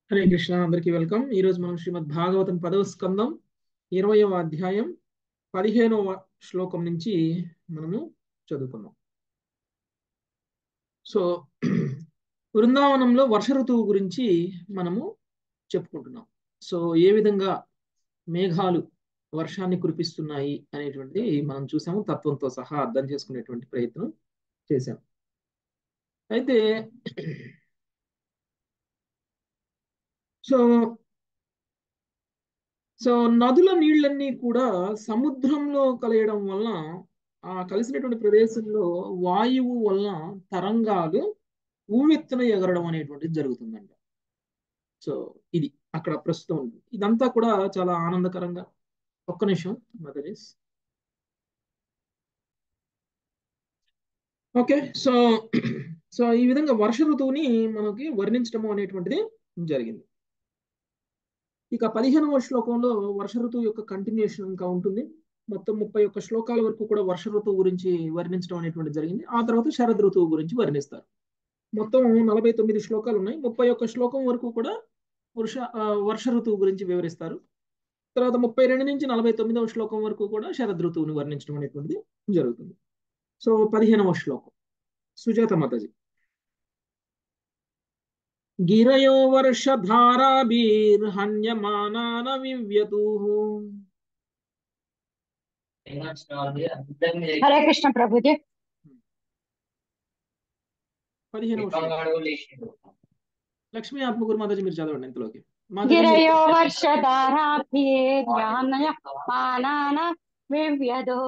హరే కృష్ణ అందరికీ వెల్కమ్ ఈ రోజు మనం శ్రీమద్ భాగవతం పదవ స్కందం ఇరవయవ అధ్యాయం పదిహేనవ శ్లోకం నుంచి మనము చదువుకుందాం సో బృందావనంలో వర్ష ఋతువు గురించి మనము చెప్పుకుంటున్నాం సో ఏ విధంగా మేఘాలు వర్షాన్ని కురిపిస్తున్నాయి అనేటువంటిది మనం చూసాము తత్వంతో సహా అర్థం చేసుకునేటువంటి ప్రయత్నం చేశాం అయితే సో సో నదుల నీళ్ళన్నీ కూడా సముద్రంలో కలియడం వలన ఆ కలిసినటువంటి ప్రదేశంలో వాయువు వలన తరంగాలు ఊవెత్తున ఎగరడం అనేటువంటిది జరుగుతుందంట సో ఇది అక్కడ ప్రస్తుతం ఉంది ఇదంతా కూడా చాలా ఆనందకరంగా ఒక్క నిమిషం మదరీస్ ఓకే సో సో ఈ విధంగా వర్ష ఋతువుని మనకి వర్ణించడం అనేటువంటిది జరిగింది ఇక పదిహేనవ శ్లోకంలో వర్ష ఋతువు యొక్క కంటిన్యూషన్ ఇంకా ఉంటుంది మొత్తం ముప్పై ఒక్క శ్లోకాల వరకు కూడా వర్ష ఋతువు గురించి వర్ణించడం అనేటువంటి జరిగింది ఆ తర్వాత శరద్ ఋతువు గురించి వర్ణిస్తారు మొత్తం నలభై తొమ్మిది శ్లోకాలు ఉన్నాయి ముప్పై ఒక్క శ్లోకం వరకు కూడా వర్ష వర్ష ఋతువు గురించి వివరిస్తారు తర్వాత ముప్పై రెండు నుంచి నలభై తొమ్మిదవ శ్లోకం వరకు కూడా శరద్ ఋతువుని వర్ణించడం అనేటువంటిది జరుగుతుంది సో పదిహేనవ శ్లోకం సుజాత మాతాజీ గిరయో వర్షధారాభిర్హన్యమానాన వివ్యతుః హరే కృష్ణ ప్రభుజీ పదిహేనవ శ్లోకం లక్ష్మీ ఆత్మగురు మాతాజీ మీరు చదవండి ఇంతలోకి గిరయో వర్షధారాభిర్యానయమానాన వివ్యదో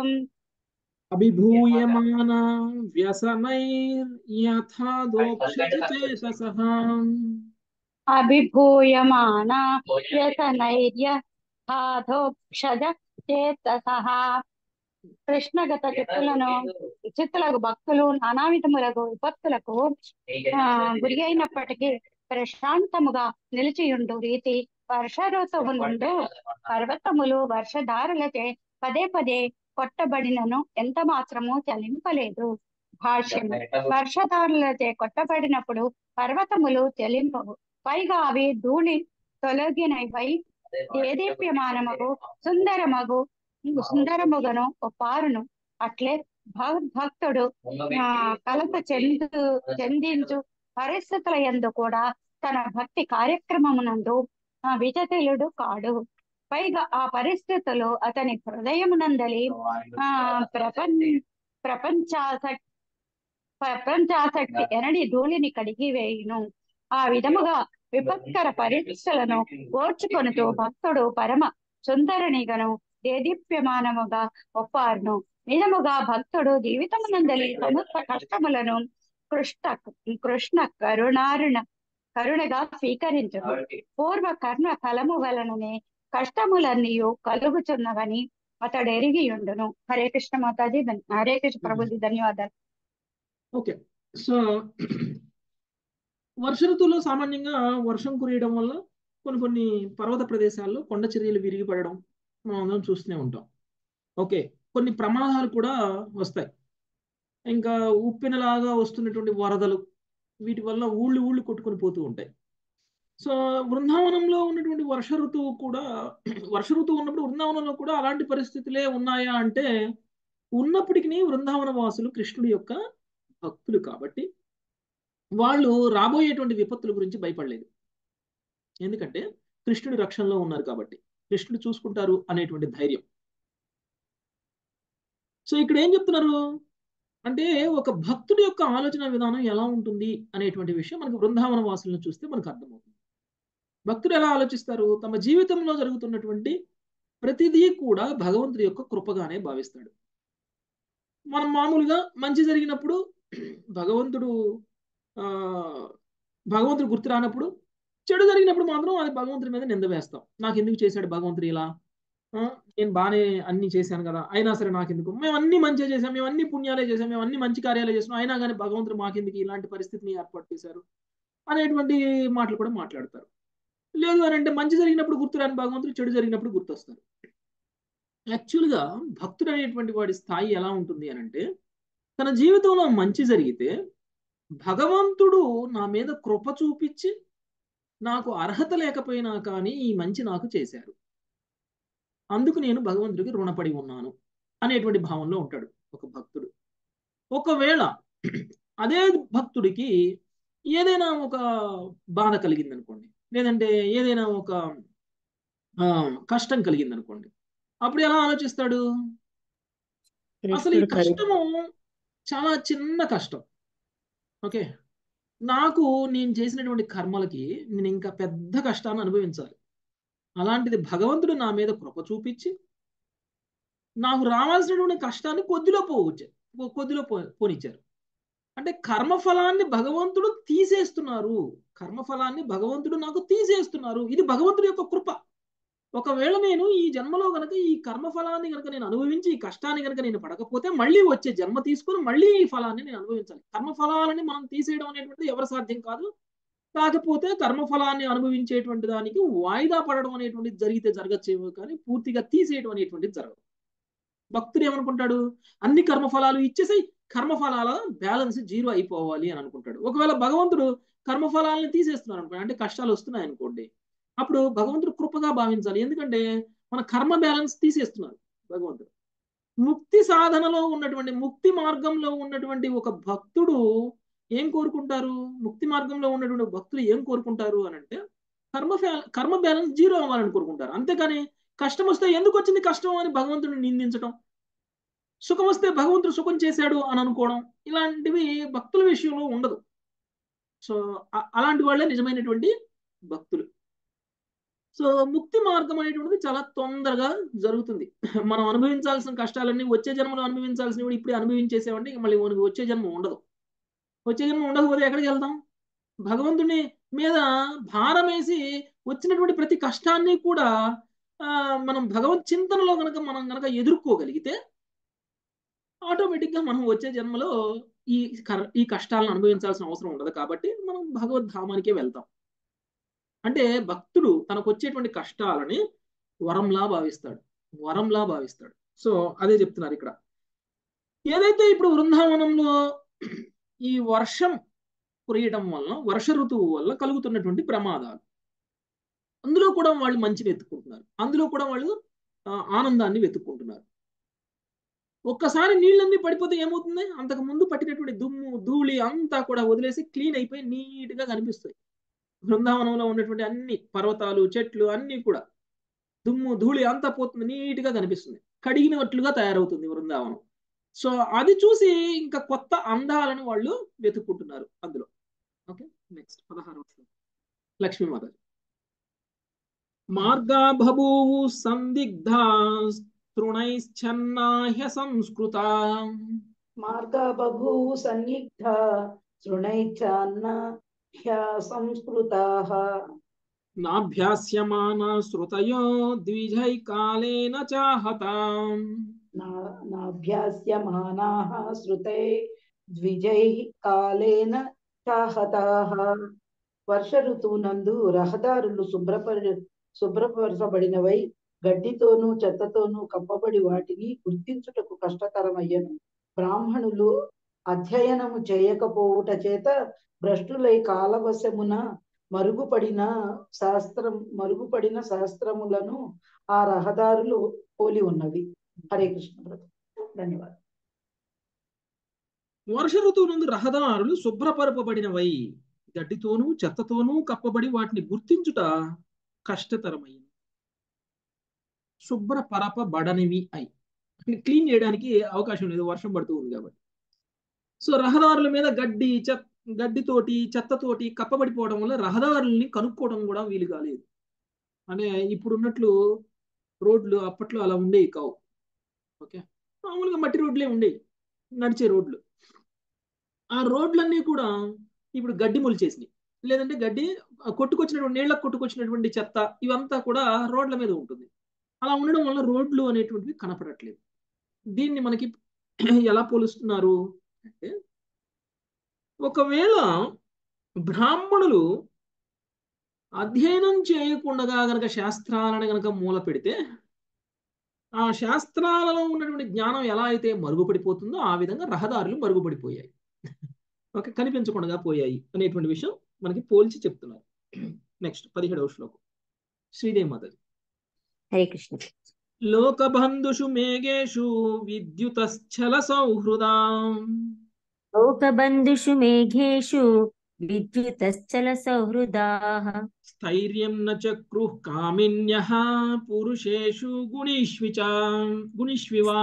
అభిభూయమాన వ్యసనైర్యథా దోక్షతి చేతసః అభిభూయమాన వ్యసనైర్య ధాధోక్షజ చేతసః కృష్ణగత చిత్తులను చిత్తులకు భక్తులు నానావిధములకు విపత్తులకు ఆ గురి అయినప్పటికీ ప్రశాంతముగా నిలిచియుండు రీతి వర్ష ఋతువు నుండు పర్వతములు వర్షధారులచే పదే పదే కొట్టబడినను ఎంత మాత్రము చలింపలేదు భాష్యం వర్షధారులచే కొట్టబడినప్పుడు పర్వతములు చెలింపవు పైగా అవి ధూళి తొలగినవై దేదీప్యమానమగు సుందరమగు సుందరముగను పారును అట్లే భక్తుడు ఆ కలత చెందు చెందించు పరిస్థితుల యందు కూడా తన భక్తి కార్యక్రమమునందు విజతీయుడు కాడు పైగా ఆ పరిస్థితులు అతని హృదయమునందలి ఆ ప్రపంచ ప్రపంచాసక్తి ప్రపంచాసక్తి ఎనడి ధూళిని కడిగి వేయును ఆ విధముగా విపత్కర పరీక్షలను ఓర్చుకొనుతూ భక్తుడు పరమ సుందరునిగను దేదీప్యమానముగా ఒప్పారును నిజముగా భక్తుడు జీవితమునందలి సమస్త కష్టములను కృష్ణ కృష్ణ కరుణారుణ కరుణగా స్వీకరించను పూర్వ కర్మ ఫలము వలననే కష్టములన్నీ కలుగుచున్నవని అతడు ఎరిగి ఉండును హరే కృష్ణ మాతాజీ హరే కృష్ణ ప్రభుజీ ధన్యవాదాలు ఓకే సో వర్ష ఋతువులో సామాన్యంగా వర్షం కురియడం వల్ల కొన్ని కొన్ని పర్వత ప్రదేశాల్లో కొండ చర్యలు విరిగి పడడం మనం అందరం చూస్తూనే ఉంటాం ఓకే కొన్ని ప్రమాదాలు కూడా వస్తాయి ఇంకా ఉప్పెనలాగా వస్తున్నటువంటి వరదలు వీటి వల్ల ఊళ్ళు ఊళ్ళు కొట్టుకొని పోతూ ఉంటాయి సో బృందావనంలో ఉన్నటువంటి వర్ష ఋతువు కూడా వర్ష ఋతువు ఉన్నప్పుడు బృందావనంలో కూడా అలాంటి పరిస్థితులే ఉన్నాయా అంటే ఉన్నప్పటికీ బృందావన వాసులు కృష్ణుడి యొక్క భక్తులు కాబట్టి వాళ్ళు రాబోయేటువంటి విపత్తుల గురించి భయపడలేదు ఎందుకంటే కృష్ణుడి రక్షణలో ఉన్నారు కాబట్టి కృష్ణుడు చూసుకుంటారు అనేటువంటి ధైర్యం సో ఇక్కడ ఏం చెప్తున్నారు అంటే ఒక భక్తుడి యొక్క ఆలోచన విధానం ఎలా ఉంటుంది అనేటువంటి విషయం మనకు బృందావన వాసులను చూస్తే మనకు అర్థమవుతుంది భక్తుడు ఎలా ఆలోచిస్తారు తమ జీవితంలో జరుగుతున్నటువంటి ప్రతిదీ కూడా భగవంతుడి యొక్క కృపగానే భావిస్తాడు మనం మామూలుగా మంచి జరిగినప్పుడు భగవంతుడు ఆ భగవంతుడు గుర్తు రానప్పుడు చెడు జరిగినప్పుడు మాత్రం అది భగవంతుడి మీద నింద వేస్తాం నాకు ఎందుకు చేశాడు భగవంతుడు ఇలా నేను బాగానే అన్ని చేశాను కదా అయినా సరే నాకెందుకు మేము అన్ని మంచిగా చేసాం మేము అన్ని పుణ్యాలే చేసాం మేము అన్ని మంచి కార్యాలే చేసాం అయినా కానీ భగవంతుడు మాకెందుకు ఇలాంటి పరిస్థితిని ఏర్పాటు చేశారు అనేటువంటి మాటలు కూడా మాట్లాడతారు లేదు అని అంటే మంచి జరిగినప్పుడు గుర్తురాని భగవంతుడు చెడు జరిగినప్పుడు గుర్తొస్తారు యాక్చువల్గా భక్తుడు అనేటువంటి వాడి స్థాయి ఎలా ఉంటుంది అని అంటే తన జీవితంలో మంచి జరిగితే భగవంతుడు నా మీద కృప చూపించి నాకు అర్హత లేకపోయినా కానీ ఈ మంచి నాకు చేశారు అందుకు నేను భగవంతుడికి రుణపడి ఉన్నాను అనేటువంటి భావంలో ఉంటాడు ఒక భక్తుడు ఒకవేళ అదే భక్తుడికి ఏదైనా ఒక బాధ కలిగింది అనుకోండి లేదంటే ఏదైనా ఒక ఆ, కష్టం కలిగింది అనుకోండి అప్పుడు ఎలా ఆలోచిస్తాడు అసలు ఈ కృష్ణుడు కరి కష్టము చాలా చిన్న కష్టం ఓకే నాకు నేను చేసినటువంటి కర్మలకి నేను ఇంకా పెద్ద కష్టాన్ని అనుభవించాలి అలాంటిది భగవంతుడు నా మీద కృప చూపించి నాకు రావాల్సినటువంటి కష్టాన్ని కొద్దిలో పోవచ్చారు కొద్దిలో పో పోనిచ్చారు అంటే కర్మఫలాన్ని భగవంతుడు తీసేస్తున్నారు కర్మఫలాన్ని భగవంతుడు నాకు తీసేస్తున్నారు ఇది భగవంతుడి యొక్క కృప ఒకవేళ నేను ఈ జన్మలో గనక ఈ కర్మఫలాన్ని గనక నేను అనుభవించి ఈ కష్టాన్ని గనక నేను పడకపోతే మళ్ళీ వచ్చే జన్మ తీసుకుని మళ్ళీ ఈ ఫలాన్ని నేను అనుభవించాలి కర్మఫలాలని మనం తీసేయడం అనేటువంటిది ఎవరి సాధ్యం కాదు కాకపోతే కర్మఫలాన్ని అనుభవించేటువంటి దానికి వాయిదా పడడం అనేటువంటిది జరిగితే జరగచ్చేమో కానీ పూర్తిగా తీసేయడం అనేటువంటిది జరగదు భక్తుడు ఏమనుకుంటాడు అన్ని కర్మఫలాలు ఇచ్చేసి కర్మఫలాల బ్యాలెన్స్ జీరో అయిపోవాలి అని అనుకుంటాడు ఒకవేళ భగవంతుడు కర్మఫలాలను తీసేస్తున్నారు అనుకోండి అంటే కష్టాలు వస్తున్నాయి అనుకోండి అప్పుడు భగవంతుడు కృపగా భావించాలి ఎందుకంటే మన కర్మ బ్యాలెన్స్ తీసేస్తున్నారు భగవంతుడు ముక్తి సాధనలో ఉన్నటువంటి ముక్తి మార్గంలో ఉన్నటువంటి ఒక భక్తుడు ఏం కోరుకుంటారు ముక్తి మార్గంలో ఉన్నటువంటి భక్తులు ఏం కోరుకుంటారు అని అంటే కర్మ ఫ్యా- కర్మ బ్యాలెన్స్ జీరో అవ్వాలని కోరుకుంటారు అంతేకాని కష్టం వస్తే ఎందుకు వచ్చింది కష్టం అని భగవంతుడిని నిందించడం సుఖం వస్తే భగవంతుడు సుఖం చేశాడు అని అనుకోవడం ఇలాంటివి భక్తుల విషయంలో ఉండదు సో అ- అలాంటి వాళ్ళే నిజమైనటువంటి భక్తులు సో ముక్తి మార్గం అనేటువంటిది చాలా తొందరగా జరుగుతుంది మనం అనుభవించాల్సిన కష్టాలన్నీ వచ్చే జన్మలో అనుభవించాల్సినవి ఇప్పుడే అనుభవించేసామంటే ఇక మళ్ళీ మనకి వచ్చే జన్మ ఉండదు వచ్చే జన్మ ఉండకపోతే ఎక్కడికి వెళ్తాం భగవంతుని మీద భారం వేసి వచ్చినటువంటి ప్రతి కష్టాన్ని కూడా ఆ, మనం భగవత్ చింతనలో కనుక మనం కనుక ఎదుర్కోగలిగితే ఆటోమేటిక్గా మనం వచ్చే జన్మలో ఈ కర్- ఈ కష్టాలను అనుభవించాల్సిన అవసరం ఉండదు కాబట్టి మనం భగవద్ధామానికే వెళ్తాం అంటే భక్తుడు తనకు వచ్చేటువంటి కష్టాలని వరంలా భావిస్తాడు వరంలా భావిస్తాడు సో అదే చెప్తున్నారు ఇక్కడ ఏదైతే ఇప్పుడు బృందావనంలో ఈ వర్షం కురియటం వలన వర్ష ఋతువు వల్ల కలుగుతున్నటువంటి ప్రమాదాలు అందులో కూడా వాళ్ళు మంచిని వెతుక్కుంటున్నారు అందులో కూడా వాళ్ళు ఆ, ఆనందాన్ని వెతుక్కుంటున్నారు ఒక్కసారి నీళ్ళన్నీ పడిపోతే ఏమవుతుంది అంతకు ముందు పట్టినటువంటి దుమ్ము ధూళి అంతా కూడా వదిలేసి క్లీన్ అయిపోయి నీట్ గా కనిపిస్తాయి బృందావనంలో ఉన్నటువంటి అన్ని పర్వతాలు చెట్లు అన్ని కూడా దుమ్ము ధూళి అంతా పోతుంది నీట్ గా కనిపిస్తుంది కడిగినట్లుగా తయారవుతుంది బృందావనం సో అది చూసి ఇంకా కొత్త అందాలను వాళ్ళు వెతుక్కుంటున్నారు అందులో ఓకే నెక్స్ట్ పదహారు లక్ష్మీమాత మార్గా బభూవు సందిగ్ధ తృణైశ్చన్నాహ్య సంస్కృత మార్గా బభూవు సన్నిగ్ధ శృణైచ్చాన్న హ్య సంస్కృతాః నాభ్యాస్యమాన శ్రుతయో ద్విజై కాలేన చాహతాం నా- నాభ్యాస్యమానాः శృతే ద్విజైः కాలేన చాహతాः వర్ష ఋతువునందు రహదారులు శుభ్రపరి శుభ్రపరచబడినవై గడ్డితోనూ చెత్తతోనూ కప్పబడి వాటిని గుర్తించుటకు కష్టతరమయ్యను బ్రాహ్మణులు అధ్యయనము చేయకపోవుట చేత భ్రష్టులై కాలవశమున మరుగుపడిన శాస్త్రం మరుగుపడిన శాస్త్రములను ఆ రహదారులు పోలి ఉన్నవి హరే కృష్ణ బ్రదర్ ధన్యవాదాలు వర్ష ఋతువు నుండి రహదారులు శుభ్రపరపబడినవై గడ్డితోనూ చెత్తతోనూ కప్పబడి వాటిని గుర్తించుట కష్టతరమైంది శుభ్రపరపబడనివి అయి క్లీన్ చేయడానికి అవకాశం లేదు వర్షం పడుతూ ఉంది కాబట్టి సో రహదారుల మీద గడ్డి చెత్త గడ్డితోటి చెత్తతోటి కప్పబడిపోవడం వల్ల రహదారుల్ని కనుక్కోవడం కూడా వీలు కాలేదు అంటే ఇప్పుడు ఉన్నట్లు రోడ్లు అప్పట్లో అలా ఉండేవి కావు ఓకే మామూలుగా మట్టి రోడ్లే ఉండేవి నడిచే రోడ్లు ఆ రోడ్లన్నీ కూడా ఇప్పుడు గడ్డి మొలిచేసినాయి లేదంటే గడ్డి ఆ కొట్టుకొచ్చినటువంటి నీళ్ళకు కొట్టుకొచ్చినటువంటి చెత్త ఇవంతా కూడా రోడ్ల మీద ఉంటుంది అలా ఉండడం వల్ల రోడ్లు అనేటువంటివి కనపడట్లేదు దీన్ని మనకి ఎలా పోలుస్తున్నారు అంటే ఒకవేళ బ్రాహ్మణులు అధ్యయనం చేయకుండా గనక శాస్త్రాలను గనక మూల పెడితే ఆ శాస్త్రాలలో ఉన్నటువంటి జ్ఞానం ఎలా అయితే మరుగుపడిపోతుందో ఆ విధంగా రహదారులు మరుగుపడిపోయాయి ఓకే కనిపించకుండా పోయాయి అనేటువంటి విషయం మనకి పోల్చి చెప్తున్నారు నెక్స్ట్ పదిహేడవ శ్లోకం శ్రీదేవి మాతాజీ హరే కృష్ణ లోకబంధుషు మేఘేషు విద్యుతశ్చల సౌహృదాం లోకబంధుషు మేఘేషు విద్యుతశ్చల సౌహృదాః స్థైర్యం న చక్రుః కామిన్యః పురుషేషు గుణీష్విచ గుణిష్వివా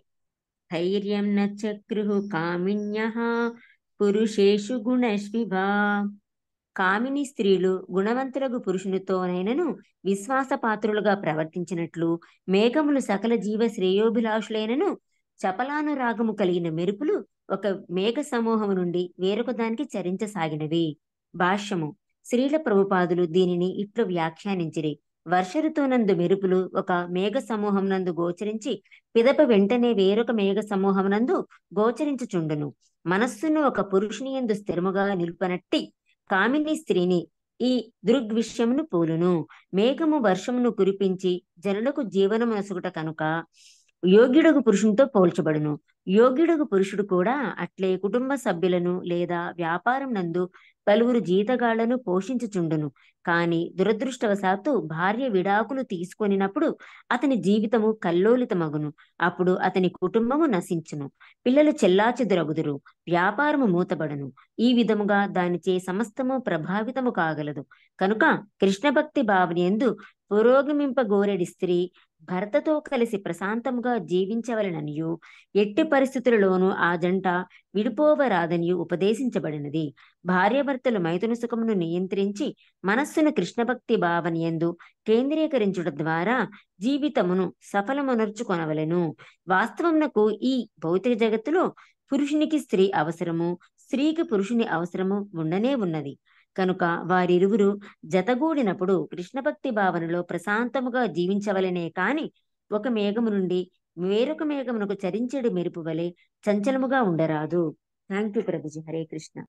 ధైర్యం న చక్రుః కామిన్యః పురుషేషు గుణశ్విభా కామిని స్త్రీలు గుణవంతులకు పురుషునితోనైనను విశ్వాసపాత్రులుగా ప్రవర్తించినట్లు మేఘములు సకల జీవ శ్రేయోభిలాషులైనను చపలానురాగము కలిగిన మెరుపులు ఒక మేఘ సమూహము నుండి వేరొక దానికి చరించసాగినవి భాష్యము శ్రీల ప్రభుపాదులు దీనిని ఇట్లు వ్యాఖ్యానించిరి వర్ష ఋతువునందు మెరుపులు ఒక మేఘ సమూహం నందు గోచరించి పిదప వెంటనే వేరొక మేఘ సమూహమునందు గోచరించుచుండును మనస్సును ఒక పురుషుని యందు స్థిరముగా నిలుపనట్టి కామిని స్త్రీని ఈ దృగ్విషయమును పోలును మేఘము వర్షమును కురిపించి జనులకు జీవనమునసుగుట కనుక యోగ్యుడగు పురుషునితో పోల్చబడును యోగ్యుడగు పురుషుడు కూడా అట్లే కుటుంబ సభ్యులను లేదా వ్యాపారం నందు పలువురు జీతగాళ్లను పోషించుచుండును కాని దురదృష్టవశాత్తు భార్య విడాకులు తీసుకొనినప్పుడు అతని జీవితము కల్లోలితమగును అప్పుడు అతని కుటుంబము నశించును పిల్లలు చెల్లాచెదురగుదురు వ్యాపారము మూతబడును ఈ విధముగా దానిచే సమస్తము ప్రభావితము కాగలదు కనుక కృష్ణ భక్తి భావనయందు పురోగమింపగోరెడి స్త్రీ భర్తతో కలిసి ప్రశాంతముగా జీవించవలననియు ఎట్టి పరిస్థితులలోనూ ఆ జంట విడిపోవరాదనియు ఉపదేశించబడినది భార్యాభర్తలు మైథున సుఖమును నియంత్రించి మనస్సును కృష్ణభక్తి భావనయందు కేంద్రీకరించుట ద్వారా జీవితమును సఫలమునర్చుకొనవలెను వాస్తవమునకు ఈ భౌతిక జగత్తులో పురుషునికి స్త్రీ అవసరము స్త్రీకి పురుషుని అవసరము ఉండనే ఉన్నది కనుక వారిరువురు జతగూడినప్పుడు కృష్ణభక్తి భావనలో ప్రశాంతముగా జీవించవలనే కాని ఒక మేఘము నుండి వేరొక మేఘమునకు చరించెడు మెరుపు వలె చంచలముగా ఉండరాదు థ్యాంక్ యూ ప్రభుజీ హరే కృష్ణ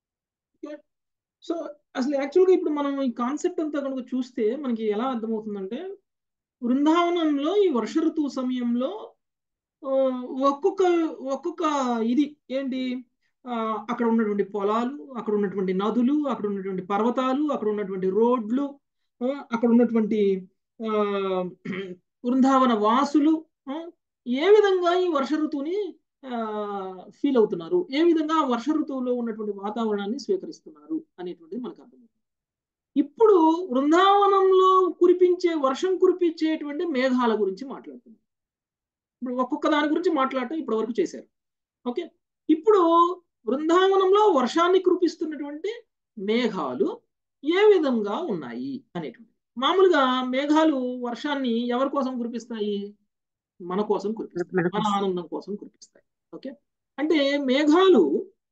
సో అసలు యాక్చువల్గా ఇప్పుడు మనం ఈ కాన్సెప్ట్ అంతా కనుక చూస్తే మనకి ఎలా అర్థమవుతుందంటే బృందావనంలో ఈ వర్ష ఋతువు సమయంలో ఆ, ఒక్కొక్క ఒక్కొక్క ఇది ఏంటి ఆ, అక్కడ ఉన్నటువంటి పొలాలు అక్కడ ఉన్నటువంటి నదులు అక్కడ ఉన్నటువంటి పర్వతాలు అక్కడ ఉన్నటువంటి రోడ్లు ఆ, అక్కడ ఉన్నటువంటి ఆ, బృందావన వాసులు ఆ, ఏ విధంగా ఈ వర్ష ఋతువుని ఫీల్ అవుతున్నారు ఏ విధంగా ఆ వర్ష ఋతువులో ఉన్నటువంటి వాతావరణాన్ని స్వీకరిస్తున్నారు అనేటువంటిది మనకు అర్థమవుతుంది ఇప్పుడు బృందావనంలో కురిపించే వర్షం కురిపించేటువంటి మేఘాల గురించి మాట్లాడుతున్నాం ఇప్పుడు ఒక్కొక్క దాని గురించి మాట్లాడటం ఇప్పటి వరకు చేశారు ఓకే ఇప్పుడు బృందావనంలో వర్షాన్ని కురిపిస్తున్నటువంటి మేఘాలు ఏ విధంగా ఉన్నాయి అనేటువంటి మామూలుగా మేఘాలు వర్షాన్ని ఎవరి కోసం కురిపిస్తాయి మన కోసం కురిపిస్తాయి మన మన కోసం. ఆనందం కోసం కురిపిస్తాయి ఓకే అంటే మేఘాలు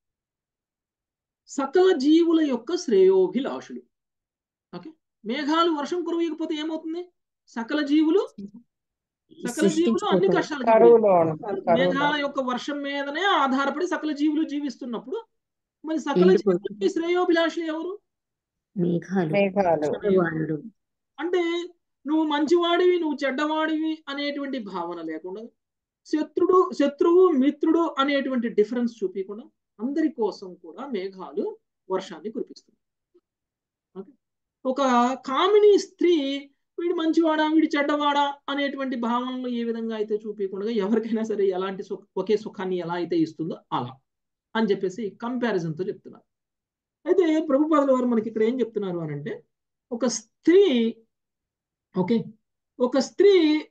సకల జీవుల యొక్క శ్రేయోభిలాషులు ఓకే మేఘాలు వర్షం కురవకపోతే ఏమవుతుంది సకల జీవులు సకల జీవులు అన్ని సృష్టించుకోగలరు. కష్టాలు కరువులో మేఘాల యొక్క వర్షం మీదనే ఆధారపడి సకల జీవులు జీవిస్తున్నప్పుడు మరి సకల ఎండిపోతుంది. జీవులకి శ్రేయోభిలాషులు ఎవరు మేఘాలు మేఘాలు భగవానుడు అంటే నువ్వు మంచివాడివి నువ్వు చెడ్డవాడివి అనేటువంటి భావన లేకుండా శత్రుడు శత్రువు మిత్రుడు అనేటువంటి డిఫరెన్స్ చూపించకుండా అందరి కోసం కూడా మేఘాలు వర్షాన్ని కురిపిస్తుంది ఓకే? ఒక కామిని స్త్రీ వీడు మంచివాడా వీడు చెడ్డవాడా అనేటువంటి భావనలు ఏ విధంగా అయితే చూపించకుండా ఎవరికైనా సరే ఎలాంటి సుఖ ఒకే సుఖాన్ని ఎలా అయితే ఇస్తుందో అలా అని చెప్పేసి comparison తో చెప్తున్నారు అయితే ప్రభుపాదుల వారు మనకి ఇక్కడ ఏం చెప్తున్నారు అని అంటే ఒక స్త్రీ ఓకే ఒక స్త్రీ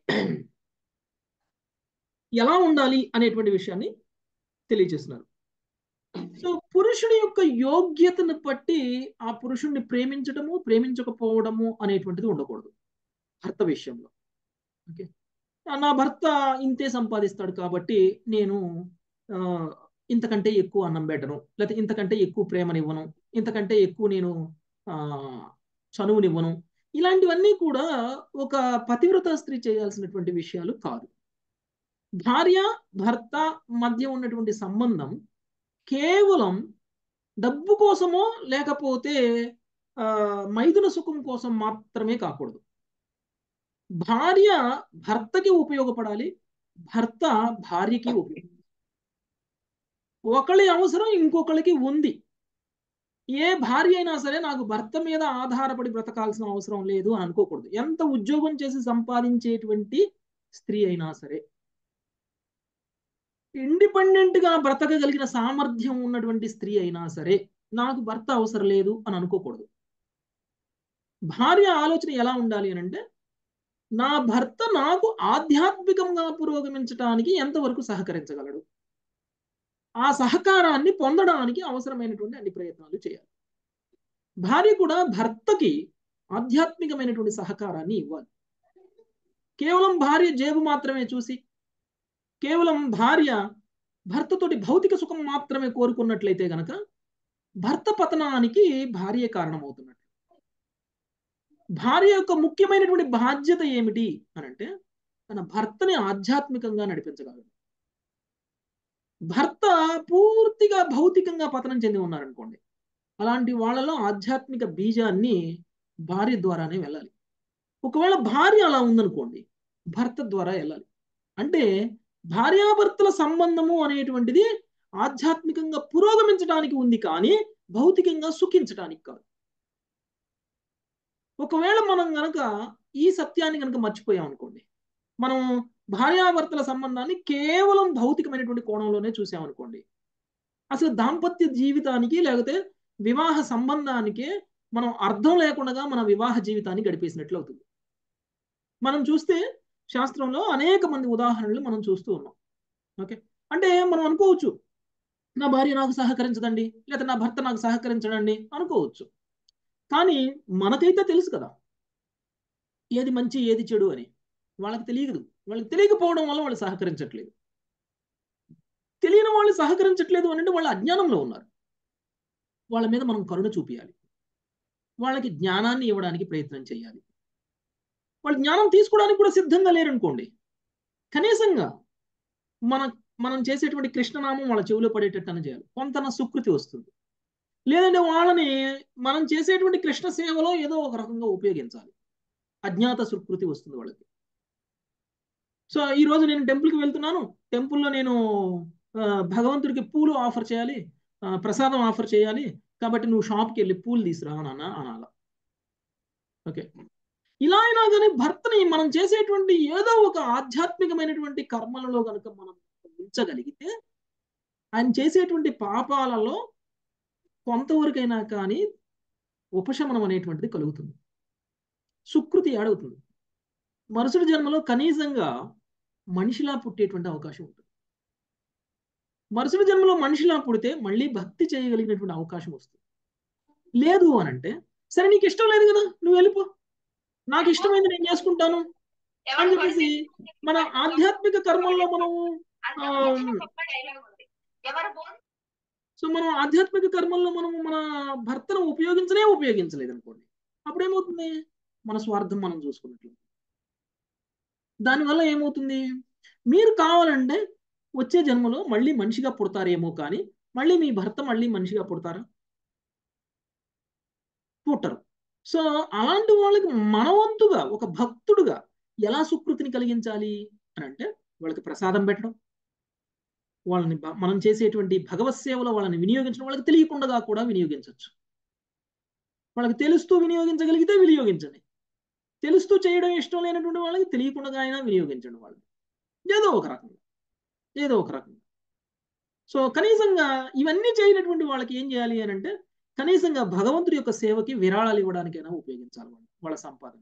ఎలా ఉండాలి అనేటువంటి విషయాన్ని తెలియజేస్తున్నారు సో పురుషుడి యొక్క యోగ్యతను బట్టి ఆ పురుషుణ్ణి ప్రేమించడము ప్రేమించకపోవడము అనేటువంటిది ఉండకూడదు భర్త విషయంలో ఓకే నా భర్త ఇంతే సంపాదిస్తాడు కాబట్టి నేను ఆ, ఇంతకంటే ఎక్కువ అన్నం పెట్టను లేకపోతే ఇంతకంటే ఎక్కువ ప్రేమనివ్వను ఇంతకంటే ఎక్కువ నేను ఆ చనువునివ్వను ఇలాంటివన్నీ కూడా ఒక పతివ్రత స్త్రీ చేయాల్సినటువంటి విషయాలు కాదు భార్య భర్త మధ్య ఉన్నటువంటి సంబంధం కేవలం డబ్బు కోసమో లేకపోతే ఆ, మైథున సుఖం కోసం మాత్రమే కాకూడదు భార్య భర్తకి ఉపయోగపడాలి భర్త భార్యకి ఉపయోగపడాలి ఒకళ్ళి అవసరం ఇంకొకళ్ళకి ఉంది ఏ భార్య అయినా సరే నాకు భర్త మీద ఆధారపడి బ్రతకాల్సిన అవసరం లేదు అని అనుకోకూడదు ఎంత ఉద్యోగం చేసి సంపాదించేటువంటి స్త్రీ అయినా సరే ఇండిపెండెంట్ గా బ్రతకగలిగిన సామర్థ్యం ఉన్నటువంటి స్త్రీ అయినా సరే నాకు భర్త అవసరం లేదు అని అనుకోకూడదు భార్య ఆలోచన ఎలా ఉండాలి అని అంటే నా భర్త నాకు ఆధ్యాత్మికంగా పురోగమించడానికి ఎంతవరకు సహకరించగలడు ఆ సహకారాన్ని పొందడానికి అవసరమైనటువంటి అన్ని ప్రయత్నాలు చేయాలి భార్య కూడా భర్తకి ఆధ్యాత్మికమైనటువంటి సహకారాన్ని ఇవ్వాలి కేవలం భార్య జేబు మాత్రమే చూసి కేవలం భార్య భర్తతోటి భౌతిక సుఖం మాత్రమే కోరుకున్నట్లయితే గనక భర్త పతనానికి భార్య కారణమవుతున్నట్లు భార్య యొక్క ముఖ్యమైనటువంటి బాధ్యత ఏమిటి అని అంటే తన భర్తని ఆధ్యాత్మికంగా నడిపించగలడు భర్త పూర్తిగా భౌతికంగా పతనం చెంది ఉన్నారనుకోండి అలాంటి వాళ్ళలో ఆధ్యాత్మిక బీజాన్ని భార్య ద్వారానే వెళ్ళాలి ఒకవేళ భార్య అలా ఉందనుకోండి భర్త ద్వారా వెళ్ళాలి అంటే భార్యాభర్తల సంబంధము అనేటువంటిది ఆధ్యాత్మికంగా పురోగమించడానికి ఉంది కానీ భౌతికంగా సుఖించడానికి కాదు ఒకవేళ మనం గనక ఈ సత్యాన్ని కనుక మర్చిపోయాం అనుకోండి మనం భార్యాభర్తల సంబంధాన్ని కేవలం భౌతికమైనటువంటి కోణంలోనే చూసామనుకోండి అసలు దాంపత్య జీవితానికి లేకపోతే వివాహ సంబంధానికి మనం అర్థం లేకుండా మన వివాహ జీవితాన్ని గడిపేసినట్లు అవుతుంది మనం చూస్తే శాస్త్రంలో అనేక మంది ఉదాహరణలు మనం చూస్తూ ఉన్నాం ఓకే అంటే మనం అనుకోవచ్చు నా భార్య నాకు సహకరించదండి లేదా నా భర్త నాకు సహకరించడండి అనుకోవచ్చు కానీ మనకైతే తెలుసు కదా ఏది మంచి ఏది చెడు అని వాళ్ళకి తెలియదు వాళ్ళకి తెలియకపోవడం వల్ల వాళ్ళు సహకరించట్లేదు తెలియని వాళ్ళు సహకరించట్లేదు అని అంటే వాళ్ళ అజ్ఞానంలో ఉన్నారు వాళ్ళ మీద మనం కరుణ చూపించాలి వాళ్ళకి జ్ఞానాన్ని ఇవ్వడానికి ప్రయత్నం చేయాలి వాళ్ళు జ్ఞానం తీసుకోవడానికి కూడా సిద్ధంగా లేరనుకోండి కనీసంగా మన మనం చేసేటువంటి కృష్ణనామం వాళ్ళ చెవిలో పడేటట్టు అని చేయాలి కొంత సుకృతి వస్తుంది లేదంటే వాళ్ళని మనం చేసేటువంటి కృష్ణ సేవలో ఏదో ఒక రకంగా ఉపయోగించాలి అజ్ఞాత సుకృతి వస్తుంది వాళ్ళకి సో ఈ రోజు నేను టెంపుల్కి వెళ్తున్నాను టెంపుల్లో నేను భగవంతుడికి పూలు ఆఫర్ చేయాలి ప్రసాదం ఆఫర్ చేయాలి కాబట్టి నువ్వు షాప్కి వెళ్ళి పూలు తీసురా నాన్న అనాల ఓకే ఇలా అయినా కానీ భర్తని మనం చేసేటువంటి ఏదో ఒక ఆధ్యాత్మికమైనటువంటి కర్మలలో కనుక మనం ఉంచగలిగితే ఆయన చేసేటువంటి పాపాలలో కొంతవరకైనా కానీ ఉపశమనం అనేటువంటిది కలుగుతుంది సుకృతి ఏడవుతుంది మరుసటి జన్మలో కనీసంగా మనిషిలా పుట్టేటువంటి అవకాశం ఉంటుంది మరుసటి జన్మలో మనిషిలా పుడితే మళ్ళీ భక్తి చేయగలిగినటువంటి అవకాశం వస్తుంది లేదు అని అంటే సరే నీకు ఇష్టం లేదు కదా నువ్వు వెళ్ళిపో నాకు ఇష్టమైంది నేను చేసుకుంటాను అని చెప్పేసి మన ఆధ్యాత్మిక కర్మల్లో మనము సో మనం ఆధ్యాత్మిక కర్మల్లో మనము మన భర్తను ఉపయోగించలే ఉపయోగించలేదు అనుకోండి అప్పుడు ఏమవుతుంది మన స్వార్థం మనం చూసుకున్నట్లు దానివల్ల ఏమవుతుంది మీరు కావాలంటే వచ్చే జన్మలో మళ్ళీ మనిషిగా పుడతారేమో కానీ మళ్ళీ మీ భర్త మళ్ళీ మనిషిగా పుడతారా పుట్టరు సో అలాంటి వాళ్ళకి మనవంతుగా ఒక భక్తుడుగా ఎలా సుకృతిని కలిగించాలి అని అంటే వాళ్ళకి ప్రసాదం పెట్టడం వాళ్ళని మనం చేసేటువంటి భగవత్ సేవలో వాళ్ళని వినియోగించడం వాళ్ళకి తెలియకుండా కూడా వినియోగించవచ్చు వాళ్ళకి తెలుస్తూ వినియోగించగలిగితే వినియోగించండి తెలుస్తూ చేయడం ఇష్టం లేనటువంటి వాళ్ళకి తెలియకుండా అయినా వినియోగించండి వాళ్ళని ఏదో ఒక రకంగా ఏదో ఒక రకంగా సో కనీసంగా ఇవన్నీ చేయనటువంటి వాళ్ళకి ఏం చేయాలి అని అంటే కనీసంగా భగవంతుడి యొక్క సేవకి విరాళాలు ఇవ్వడానికైనా ఉపయోగించాలి వాళ్ళు వాళ్ళ సంపాదన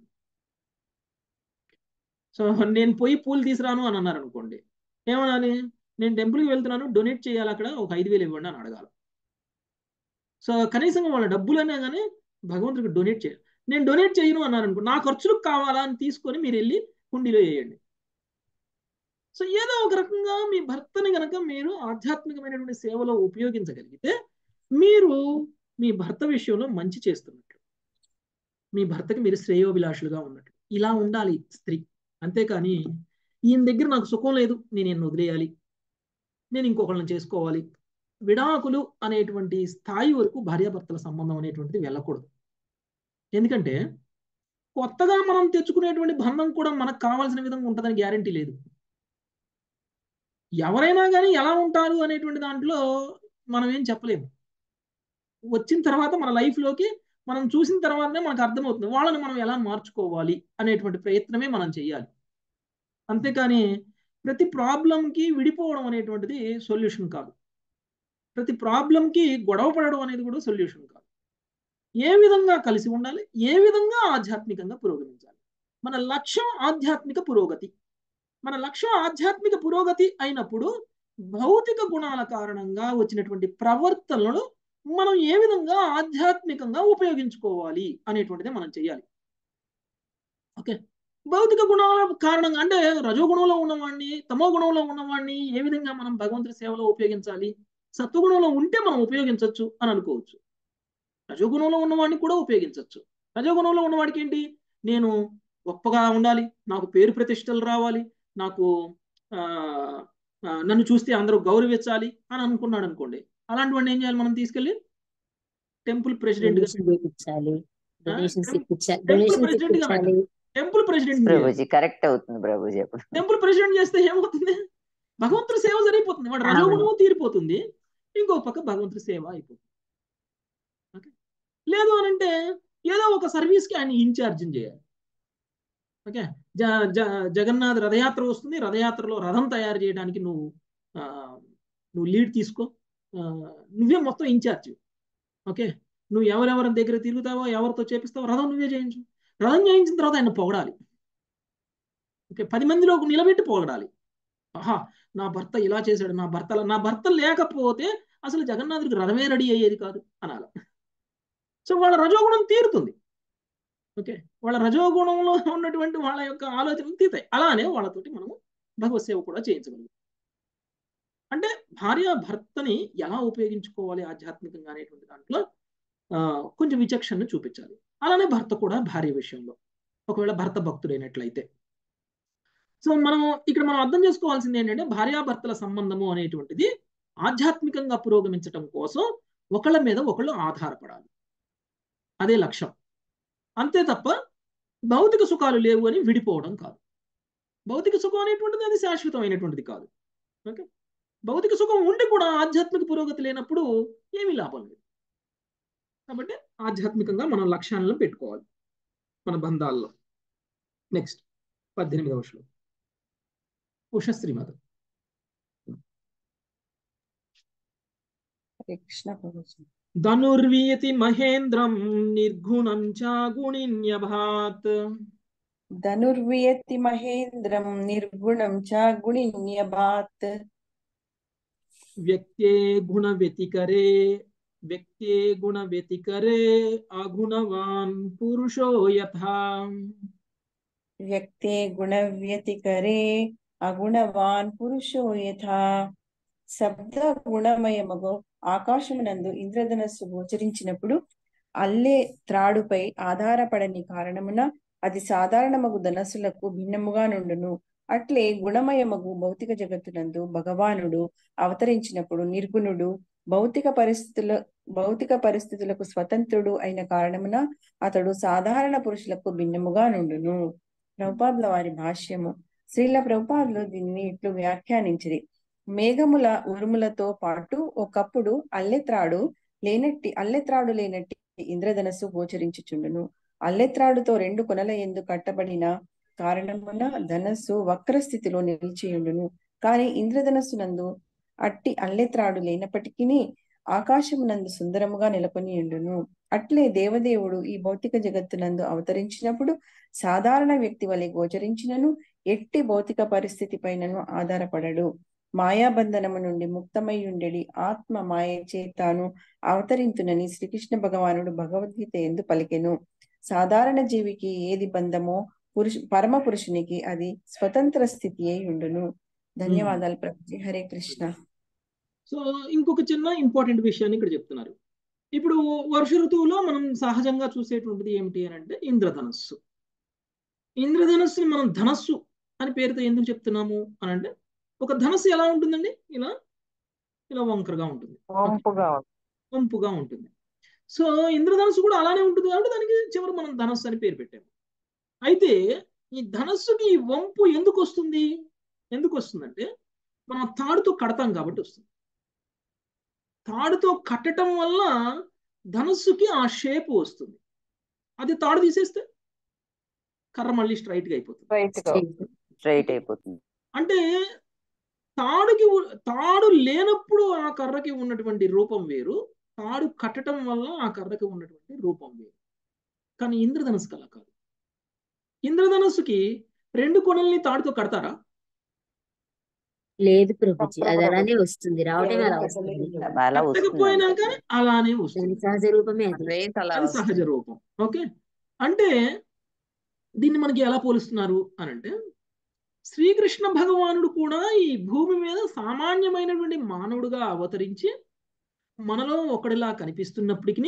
సో నేను పోయి పూలు తీసురాను అని అన్నారు అనుకోండి ఏమనాలి నేను టెంపుల్కి వెళ్తున్నాను డొనేట్ చేయాలి అక్కడ ఒక ఐదు వేలు ఇవ్వండి అని అడగాలి సో కనీసంగా వాళ్ళ డబ్బులైనా కానీ భగవంతుడికి డొనేట్ చేయాలి నేను డొనేట్ చేయను అన్నారు అనుకో నా ఖర్చులకు కావాలా అని తీసుకొని మీరు వెళ్ళి హుండీలో వేయండి సో ఏదో ఒక రకంగా మీ భర్తని గనక మీరు ఆధ్యాత్మికమైనటువంటి సేవలో ఉపయోగించగలిగితే మీరు మీ భర్త విషయంలో మంచి చేస్తున్నట్లు మీ భర్తకి మీరు శ్రేయోభిలాషులుగా ఉన్నట్లు ఇలా ఉండాలి స్త్రీ అంతేకాని ఈయన దగ్గర నాకు సుఖం లేదు నేను ఈయన వదిలేయాలి నేను ఇంకొకళ్ళని చేసుకోవాలి విడాకులు అనేటువంటి స్థాయి వరకు భార్యాభర్తల సంబంధం అనేటువంటిది వెళ్ళకూడదు ఎందుకంటే కొత్తగా మనం తెచ్చుకునేటువంటి బంధం కూడా మనకు కావాల్సిన విధంగా ఉంటుందని గ్యారంటీ లేదు ఎవరైనా కానీ ఎలా ఉంటారు అనేటువంటి దాంట్లో మనం ఏం చెప్పలేము వచ్చిన తర్వాత మన లైఫ్లోకి మనం చూసిన తర్వాతనే మనకు అర్థమవుతుంది వాళ్ళని మనం ఎలా మార్చుకోవాలి అనేటువంటి ప్రయత్నమే మనం చేయాలి అంతేకాని ప్రతి ప్రాబ్లంకి విడిపోవడం అనేటువంటిది సొల్యూషన్ కాదు ప్రతి ప్రాబ్లంకి గొడవ పడడం అనేది కూడా సొల్యూషన్ కాదు ఏ విధంగా కలిసి ఉండాలి ఏ విధంగా ఆధ్యాత్మికంగా పురోగమించాలి మన లక్ష్యం ఆధ్యాత్మిక పురోగతి మన లక్ష్యం ఆధ్యాత్మిక పురోగతి అయినప్పుడు భౌతిక గుణాల కారణంగా వచ్చినటువంటి ప్రవర్తనలను మనం ఏ విధంగా ఆధ్యాత్మికంగా ఉపయోగించుకోవాలి అనేటువంటిది మనం చేయాలి ఓకే భౌతిక గుణాల కారణంగా అంటే రజోగుణంలో ఉన్నవాడిని తమో గుణంలో ఉన్నవాడిని ఏ విధంగా మనం భగవంతుడి సేవలో ఉపయోగించాలి సత్వగుణంలో ఉంటే మనం ఉపయోగించవచ్చు అని అనుకోవచ్చు రజోగుణంలో ఉన్నవాడిని కూడా ఉపయోగించవచ్చు రజోగుణంలో ఉన్నవాడికి ఏంటి నేను గొప్పగా ఉండాలి నాకు పేరు ప్రతిష్టలు రావాలి నాకు నన్ను చూస్తే అందరూ గౌరవించాలి అని అనుకున్నాడు అనుకోండి అలాంటి వాడిని ఏం చేయాలి మనం తీసుకెళ్ళి temple president temple president Prabhuji correct అవుతుంది ప్రభుజీ అప్పుడు టెంపుల్ ప్రెసిడెంట్ చేస్తే ఏమవుతుంది భగవంతుడి సేవ జరిగిపోతుంది వాడు రజోగుణము తీరిపోతుంది ఇంకో పక్క భగవంతుడి సేవ అయిపోతుంది ఓకే లేదు అని అంటే ఏదో ఒక సర్వీస్కి ఆయన ఇన్ఛార్జిని చేయాలి ఓకే జ జ జగన్నాథ్ రథయాత్ర వస్తుంది రథయాత్రలో రథం తయారు చేయడానికి నువ్వు నువ్వు లీడ్ తీసుకో నువ్వే మొత్తం ఇన్ఛార్జ్ ఓకే నువ్వు ఎవరెవరి దగ్గర తిరుగుతావో ఎవరితో చేపిస్తావో రథం నువ్వే చేయించు రథం చేయించిన తర్వాత ఆయన పొగడాలి ఓకే పది మందిలో నిలబెట్టి పొగడాలి ఆహా నా భర్త ఇలా చేశాడు నా భర్త నా భర్త లేకపోతే అసలు జగన్నాథుడికి రథమే రెడీ అయ్యేది కాదు అనాలి సో వాళ్ళ రజోగుణం తీరుతుంది ఓకే వాళ్ళ రజోగుణంలో ఉన్నటువంటి వాళ్ళ యొక్క ఆలోచనలు తీతాయి అలానే వాళ్ళతోటి మనము భగవత్ సేవ కూడా చేయించగలుగుతాం అంటే భార్య భర్తని ఎలా ఉపయోగించుకోవాలి ఆధ్యాత్మికంగా అనేటువంటి దాంట్లో కొంచెం విచక్షణను చూపించాలి అలానే భర్త కూడా భార్య విషయంలో ఒకవేళ భర్త భక్తుడైనట్లయితే సో మనం ఇక్కడ మనం అర్థం చేసుకోవాల్సింది ఏంటంటే భార్యాభర్తల సంబంధము అనేటువంటిది ఆధ్యాత్మికంగా పురోగమించటం కోసం ఒకళ్ళ మీద ఒకళ్ళు ఆధారపడాలి అదే లక్ష్యం అంతే తప్ప భౌతిక సుఖాలు లేవు అని విడిపోవడం కాదు భౌతిక సుఖం అనేటువంటిది అది శాశ్వతమైనటువంటిది కాదు ఓకే భౌతిక సుఖం ఉండి కూడా ఆధ్యాత్మిక పురోగతి లేనప్పుడు ఏమీ లాభం లేదు కాబట్టి ఆధ్యాత్మికంగా మనం లక్ష్యాలను పెట్టుకోవాలి మన బంధాల్లో నెక్స్ట్ పద్దెనిమిదవ శ్లోకం ఉషశ్రీమత ధనుర్వీయతి మహేంద్రం నిర్గుణం చ గుణిన్యభాత్ ధనుర్వియతి మహేంద్రం నిర్గుణం చ గుణిన్యభాత్ వ్యక్తే గుణ వ్యతికరే వ్యక్తే గుణ వ్యతికరే అగుణవాన్ పురుషో యథా వ్యక్తే గుణ వ్యతికరే అగుణవాన్ పురుషో యథా శబ్ద గుణమయమగు ఆకాశమునందు ఇంద్రధనస్సు గోచరించినప్పుడు అల్లే త్రాడుపై ఆధారపడని కారణమున అది సాధారణమగు ధనస్సులకు భిన్నముగా నుండును అట్లే గుణమయమగు భౌతిక జగత్తునందు భగవానుడు అవతరించినప్పుడు నిర్గుణుడు భౌతిక పరిస్థితుల భౌతిక పరిస్థితులకు స్వతంత్రుడు అయిన కారణమున అతడు సాధారణ పురుషులకు భిన్నముగా నుండును ప్రభుపాదుల వారి భాష్యము శ్రీల ప్రభుపాదులు దీనిని ఇట్లు వ్యాఖ్యానించిరి మేఘముల ఉరుములతో పాటు ఒకప్పుడు అల్లెత్రాడు లేనట్టి అల్లెత్రాడు లేనట్టి ఇంద్రధనస్సు గోచరించుచుండును అల్లెత్రాడుతో రెండు కొనల ఎందు కట్టబడిన కారణమున ధనస్సు వక్ర స్థితిలో నిలిచియుండును కానీ ఇంద్రధనస్సునందు అట్టి అల్లెత్రాడు లేనప్పటికీ ఆకాశమునందు సుందరముగా నెలకొని ఉండును అట్లే దేవదేవుడు ఈ భౌతిక జగత్తునందు అవతరించినప్పుడు సాధారణ వ్యక్తి వలె గోచరించినను ఎట్టి భౌతిక పరిస్థితి పైనను ఆధారపడడు మాయాబంధనము నుండి ముక్తమై ఉండేడి ఆత్మ మాయ చేతాను అవతరింతునని శ్రీకృష్ణ భగవానుడు భగవద్గీత ఎందు పలికెను సాధారణ జీవికి ఏది బంధమో పురుష పరమ పురుషునికి అది స్వతంత్ర స్థితి అయి ఉండును ధన్యవాదాలు ప్రభుజీ హరే కృష్ణ సో ఇంకొక చిన్న ఇంపార్టెంట్ విషయాన్ని ఇక్కడ చెప్తున్నారు ఇప్పుడు వర్ష ఋతువులో మనం సహజంగా చూసేటువంటిది ఏమిటి అని అంటే ఇంద్రధనస్సు ఇంద్రధనస్సుని మనం ధనస్సు అని పేరుతో ఎందుకు చెప్తున్నాము అని అంటే ఒక ధనస్సు ఎలా ఉంటుందండి ఇలా ఇలా వంకరగా ఉంటుంది వంపుగా వంపుగా ఉంటుంది సో ఇంద్రధనస్సు కూడా అలానే ఉంటుంది కాబట్టి దానికి చివరి మనం ధనస్సు అని పేరు పెట్టాము అయితే ఈ ధనస్సుకి ఈ వంపు ఎందుకు వస్తుంది ఎందుకు వస్తుందంటే మనం తాడుతో కడతాం కాబట్టి వస్తుంది తాడుతో కట్టడం వల్ల ధనస్సుకి ఆ షేప్ వస్తుంది అది తాడు తీసేస్తే కర్ర మళ్ళీ స్ట్రైట్ గా అయిపోతుంది స్ట్రైట్ గా స్ట్రైట్ అయిపోతుంది అంటే తాడుకి ఉ- తాడు లేనప్పుడు ఆ కర్రకి ఉన్నటువంటి రూపం వేరు తాడు కట్టడం వల్ల ఆ కర్రకి ఉన్నటువంటి రూపం వేరు కానీ ఇంద్రధనుస్సుకి అలా కాదు ఇంద్రధనుస్సుకి రెండు కొనల్ని తాడుతో కడతారా లేదు ప్రభుజీ తప్పదు అది ప్రభు. అలానే వస్తుంది రావటమే ఎవరు అలా కట్టలేదు వస్తుంది ప్రభు. అలా వస్తుంది కట్టకపోయినా అంతే. కానీ అలానే దాని వస్తుంది సహజ రూపమే అది రేస్ అలా అది సహజ వస్తుంది రూపం ఓకే అంటే దీన్ని మనకి ఎలా పోలుస్తున్నారు అని అంటే శ్రీకృష్ణ భగవానుడు కూడా ఈ భూమి మీద సామాన్యమైనటువంటి మానవుడుగా అవతరించి మనలో ఒకడిలా కనిపిస్తున్నప్పటికీ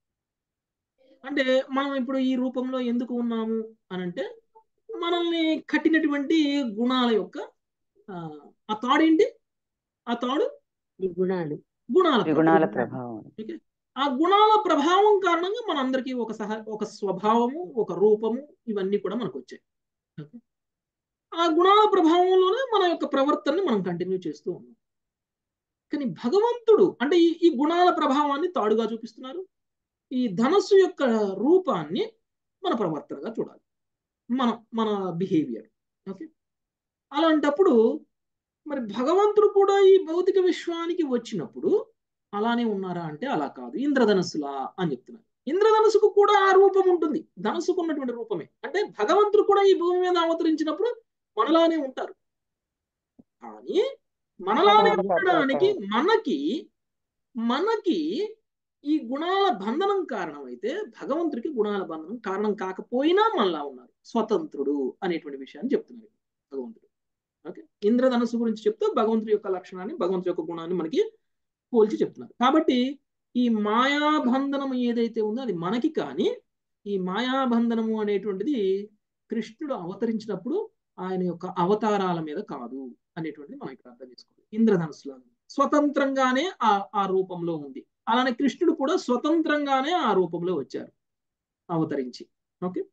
అంటే మనం ఇప్పుడు ఈ రూపంలో ఎందుకు ఉన్నాము అని అంటే మనల్ని కట్టినటువంటి గుణాల యొక్క ఆ, ఆ తాడు ఏంటి ఆ తాడు ఈ గుణాలు గుణాల త్రిగుణాల ప్రభావం. ప్రభావం ఓకే ఆ గుణాల ప్రభావం కారణంగా మనందరికీ ఒక సహ ఒక స్వభావము ఒక రూపము ఇవన్నీ కూడా మనకు వచ్చాయి ఓకే? ఆ గుణాల ప్రభావంలోనే మన యొక్క ప్రవర్తనని మనం కంటిన్యూ చేస్తూ ఉన్నాం కానీ భగవంతుడు అంటే ఈ ఈ గుణాల ప్రభావాన్ని తాడుగా చూపిస్తున్నారు ఈ ధనస్సు యొక్క రూపాన్ని మన ప్రవర్తనగా చూడాలి మన మన బిహేవియర్ ఓకే అలాంటప్పుడు మరి భగవంతుడు కూడా ఈ భౌతిక విశ్వానికి వచ్చినప్పుడు అలానే ఉన్నారా అంటే అలా కాదు ఇంద్రధనస్సులా అని చెప్తున్నారు ఇంద్రధనస్సుకు కూడా ఆ రూపం ఉంటుంది ధనస్సుకు ఉన్నటువంటి రూపమే అంటే భగవంతుడు కూడా ఈ భూమి మీద అవతరించినప్పుడు మనలానే ఉంటారు కానీ మనలానే ఉండడానికి మనకి మనకి ఈ గుణాల బంధనం కారణమైతే భగవంతుడికి గుణాల బంధనం కారణం కాకపోయినా మనలా ఉన్నారు స్వతంత్రుడు అనేటువంటి విషయాన్ని చెప్తున్నారు భగవంతుడు ఓకే ఇంద్రధనస్సు గురించి చెప్తూ భగవంతుడి యొక్క లక్షణాన్ని భగవంతుడి యొక్క గుణాన్ని మనకి పోల్చి చెప్తున్నారు కాబట్టి ఈ మాయాబంధనం ఏదైతే ఉందో అది మనకి కానీ ఈ మాయాబంధనము అనేటువంటిది కృష్ణుడు అవతరించినప్పుడు ఆయన యొక్క అవతారాల మీద కాదు అనేటువంటిది మనం ఇక్కడ అర్థం చేసుకోవాలి ఇంద్రధనుస్సులో స్వతంత్రంగానే ఆ ఆ రూపంలో ఉంది అలానే కృష్ణుడు కూడా స్వతంత్రంగానే ఆ రూపంలో వచ్చారు అవతరించి ఓకే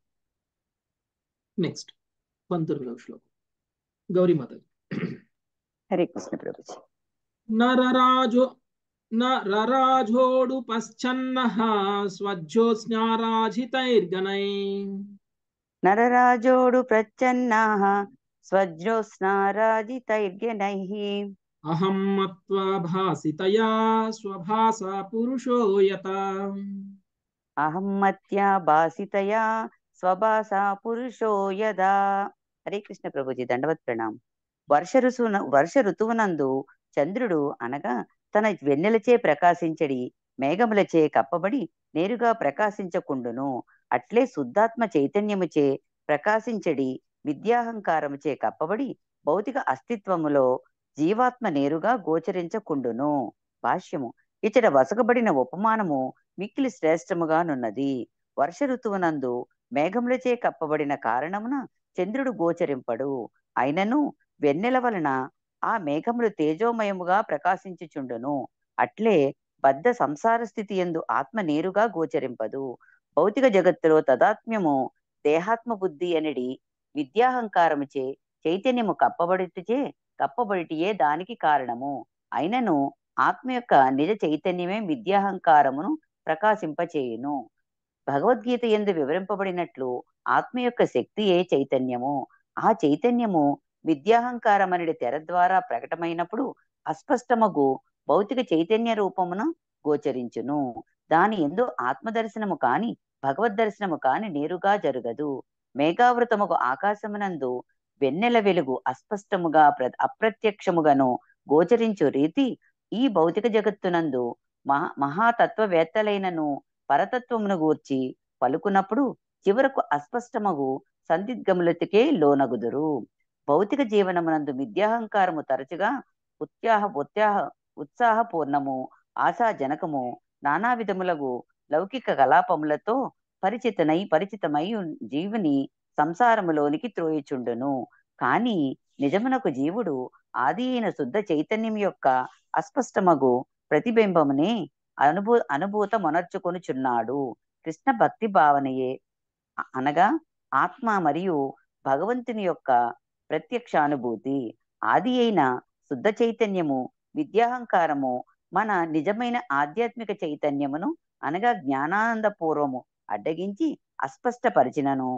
నెక్స్ట్ పంతొమ్మిదవ శ్లోకం గౌరీమాత హరే కృష్ణ ప్రభుజీ నరరాజో నరరాజోడు పశ్చన్న స్వజ్యోత్స్నారాజితైర్గణై నరరాజోడు ప్రచ్ఛన్నాః స్వజ్యోత్స్నారాజితైర్గణైః అహం మత్వా భాసితయా స్వభాసా పురుషో యత అహం మత్యా భాసితయా స్వభాసా పురుషో యదా హరే కృష్ణ ప్రభుజీ దండవత్ ప్రణాం వర్ష ఋతువున వర్ష ఋతువునందు చంద్రుడు అనగా తన వెన్నెలచే ప్రకాశించడి మేఘములచే కప్పబడి నేరుగా ప్రకాశించకుండును అట్లే శుద్ధాత్మ చైతన్యముచే ప్రకాశించడి విద్యాహంకారముచే కప్పబడి భౌతిక అస్తిత్వములో జీవాత్మ నేరుగా గోచరించకుండును భాష్యము ఇచ్చట వసకబడిన ఉపమానము మిక్కిలి శ్రేష్టముగానున్నది వర్ష ఋతువునందు మేఘములచే కప్పబడిన కారణమున చంద్రుడు గోచరింపడు అయినను వెన్నెల వలన ఆ మేఘములు తేజోమయముగా ప్రకాశించుచుండును అట్లే బద్ధ సంసార స్థితి ఎందు ఆత్మ నేరుగా గోచరింపదు భౌతిక జగత్తులో తదాత్మ్యము దేహాత్మ బుద్ధి అనేది విద్యాహంకారముచే చైతన్యము కప్పబడిటిచే కప్పబడిటియే దానికి కారణము అయినను ఆత్మ యొక్క నిజ చైతన్యమే విద్యాహంకారమును ప్రకాశింపచేయును భగవద్గీత ఎందు వివరింపబడినట్లు ఆత్మ యొక్క శక్తియే చైతన్యము ఆ చైతన్యము విద్యాహంకారం అనేది తెర ద్వారా ప్రకటమైనప్పుడు అస్పష్టమగు భౌతిక చైతన్య రూపమును గోచరించును దాని ఎందు ఆత్మదర్శనము కాని భగవద్ దర్శనము కాని నేరుగా జరగదు మేఘావృతముకు ఆకాశమునందు వెన్నెల వెలుగు అస్పష్టముగా ప్ర అప్రత్యక్షముగాను గోచరించు రీతి ఈ భౌతిక జగత్తునందు మహా మహాతత్వవేత్తలైనను పరతత్వమును గూర్చి పలుకున్నప్పుడు చివరకు అస్పష్టమగు సందిగ్ధములతికే లోనగుదురు భౌతిక జీవనమునందు విద్యాహంకారము తరచుగా ఉత్సాహ ఉత్సాహ ఉత్సాహపూర్ణము ఆశాజనకము నానా విధములగు లౌకిక కలాపములతో పరిచితనై పరిచితమై ఉన్- జీవుని సంసారములోనికి త్రోయిచుండును కాని నిజమునకు జీవుడు ఆది అయిన శుద్ధ చైతన్యం యొక్క అస్పష్టమగు ప్రతిబింబమునే అనుభూ అనుభూతమొనర్చుకొనుచున్నాడు కృష్ణ భక్తి భావనయే అ- అనగా ఆత్మ మరియు భగవంతుని యొక్క ప్రత్యక్షానుభూతి ఆది అయిన శుద్ధ చైతన్యము విద్యాహంకారము మన నిజమైన ఆధ్యాత్మిక చైతన్యమును అనగా జ్ఞానానంద పూర్వము అడ్డగించి అస్పష్టపరిచినను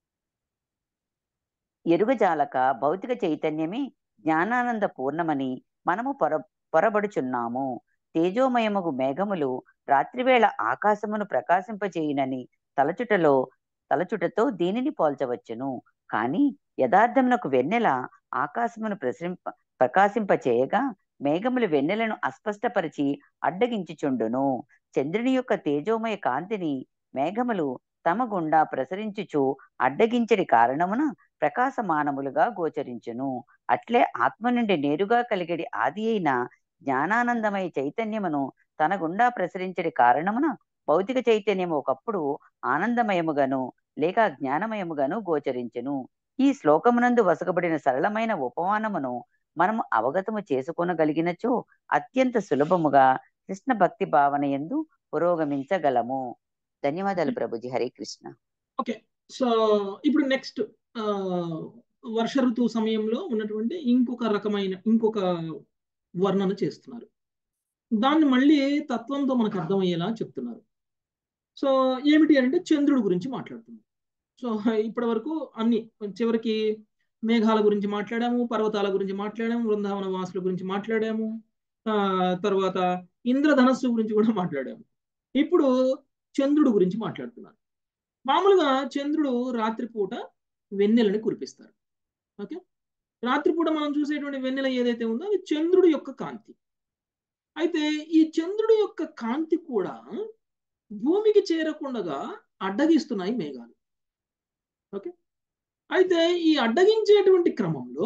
ఎరుగజాలక భౌతిక చైతన్యమే జ్ఞానానంద పూర్ణమని మనము పొర పొరబడుచున్నాము తేజోమయముగు మేఘములు రాత్రివేళ ఆకాశమును ప్రకాశింపచేయునని తలచుటలో తలచుటతో దీనిని పోల్చవచ్చును కాని యథార్థమునకు వెన్నెల ఆకాశమును ప్రసరింప ప్రకాశింపచేయగా మేఘములు వెన్నెలను అస్పష్టపరిచి అడ్డగించుచుండును చంద్రుని యొక్క తేజోమయ కాంతిని మేఘములు తమ గుండా ప్రసరించుచు అడ్డగించడి కారణమున ప్రకాశమానములుగా గోచరించును అట్లే ఆత్మ నుండి నేరుగా కలిగడి ఆది అయిన జ్ఞానానందమయ చైతన్యమును తన గుండా ప్రసరించడి కారణమున భౌతిక చైతన్యము ఒకప్పుడు ఆనందమయముగాను లేక జ్ఞానమయముగాను గోచరించును ఈ శ్లోకమునందు వసకబడిన సరళమైన ఉపమానమును మనము అవగతము చేసుకొనగలిగినచో అత్యంత సులభముగా కృష్ణ భక్తి భావన ఎందు పురోగమించగలము ధన్యవాదాలు ప్రభుజీ హరే కృష్ణ ఓకే సో ఇప్పుడు నెక్స్ట్ వర్ష ఋతువు సమయంలో ఉన్నటువంటి ఇంకొక రకమైన ఇంకొక వర్ణన చేస్తున్నారు దాన్ని మళ్ళీ తత్వంతో మనకు అర్థమయ్యేలా చెప్తున్నారు సో ఏమిటి అంటే చంద్రుడి గురించి మాట్లాడుతున్నారు సో ఇప్పటి వరకు అన్ని చివరికి మేఘాల గురించి మాట్లాడాము పర్వతాల గురించి మాట్లాడాము బృందావన వాసుల గురించి మాట్లాడాము ఆ తర్వాత ఇంద్రధనస్సు గురించి కూడా మాట్లాడాము ఇప్పుడు చంద్రుడు గురించి మాట్లాడుతున్నారు మామూలుగా చంద్రుడు రాత్రిపూట వెన్నెలని కురిపిస్తారు ఓకే రాత్రిపూట మనం చూసేటువంటి వెన్నెల ఏదైతే ఉందో అది చంద్రుడి యొక్క కాంతి అయితే ఈ చంద్రుడి యొక్క కాంతి కూడా భూమికి చేరకుండా అడ్డగిస్తున్నాయి మేఘాలు ఓకే అయితే ఈ అడ్డగించేటువంటి క్రమంలో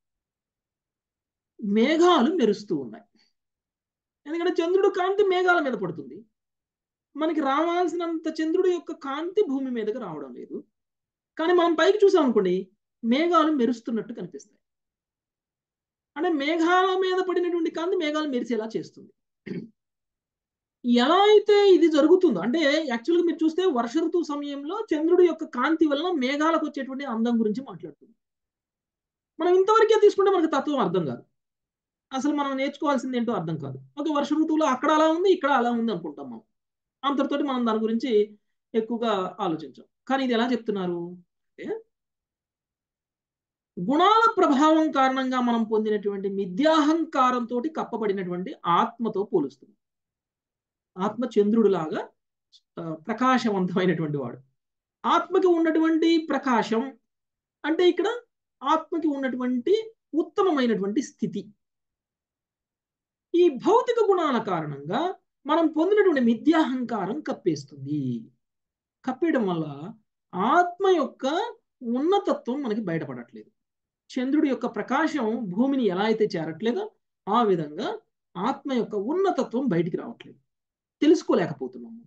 మేఘాలు మెరుస్తూ ఉన్నాయి ఎందుకంటే చంద్రుడు కాంతి మేఘాల మీద పడుతుంది మనకి రావాల్సినంత చంద్రుడి యొక్క కాంతి భూమి మీదకి రావడం లేదు కానీ మనం పైకి చూసాం అనుకోండి మేఘాలు మెరుస్తున్నట్టు కనిపిస్తాయి అంటే మేఘాల మీద పడినటువంటి కాంతి మేఘాలు మెరిసేలా చేస్తుంది ఎలా అయితే ఇది జరుగుతుందో అంటే యాక్చువల్గా మీరు చూస్తే వర్ష ఋతువు సమయంలో చంద్రుడి యొక్క కాంతి వలన మేఘాలకు వచ్చేటువంటి అందం గురించి మాట్లాడుతుంది మనం ఇంతవరకే తీసుకుంటే మనకు తత్వం అర్థం కాదు అసలు మనం నేర్చుకోవాల్సింది ఏంటో అర్థం కాదు ఒక వర్ష ఋతువులో అక్కడ అలా ఉంది ఇక్కడ అలా ఉంది అనుకుంటాం మనం అంతటితోటి మనం దాని గురించి ఎక్కువగా ఆలోచించాం కానీ ఇది ఎలా చెప్తున్నారు అంటే గుణాల ప్రభావం కారణంగా మనం పొందినటువంటి మిథ్యాహంకారంతో కప్పబడినటువంటి ఆత్మతో పోలుస్తుంది ఆత్మ చంద్రుడిలాగా ప్రకాశవంతమైనటువంటి వాడు ఆత్మకి ఉన్నటువంటి ప్రకాశం అంటే ఇక్కడ ఆత్మకి ఉన్నటువంటి ఉత్తమమైనటువంటి స్థితి ఈ భౌతిక గుణాల కారణంగా మనం పొందినటువంటి మిథ్యాహంకారం కప్పేస్తుంది కప్పేయడం వల్ల ఆత్మ యొక్క ఉన్నతత్వం మనకి బయటపడట్లేదు చంద్రుడి యొక్క ప్రకాశం భూమిని ఎలా అయితే చేరట్లేదో ఆ విధంగా ఆత్మ యొక్క ఉన్నతత్వం బయటికి రావట్లేదు తెలుసుకోలేకపోతున్నాము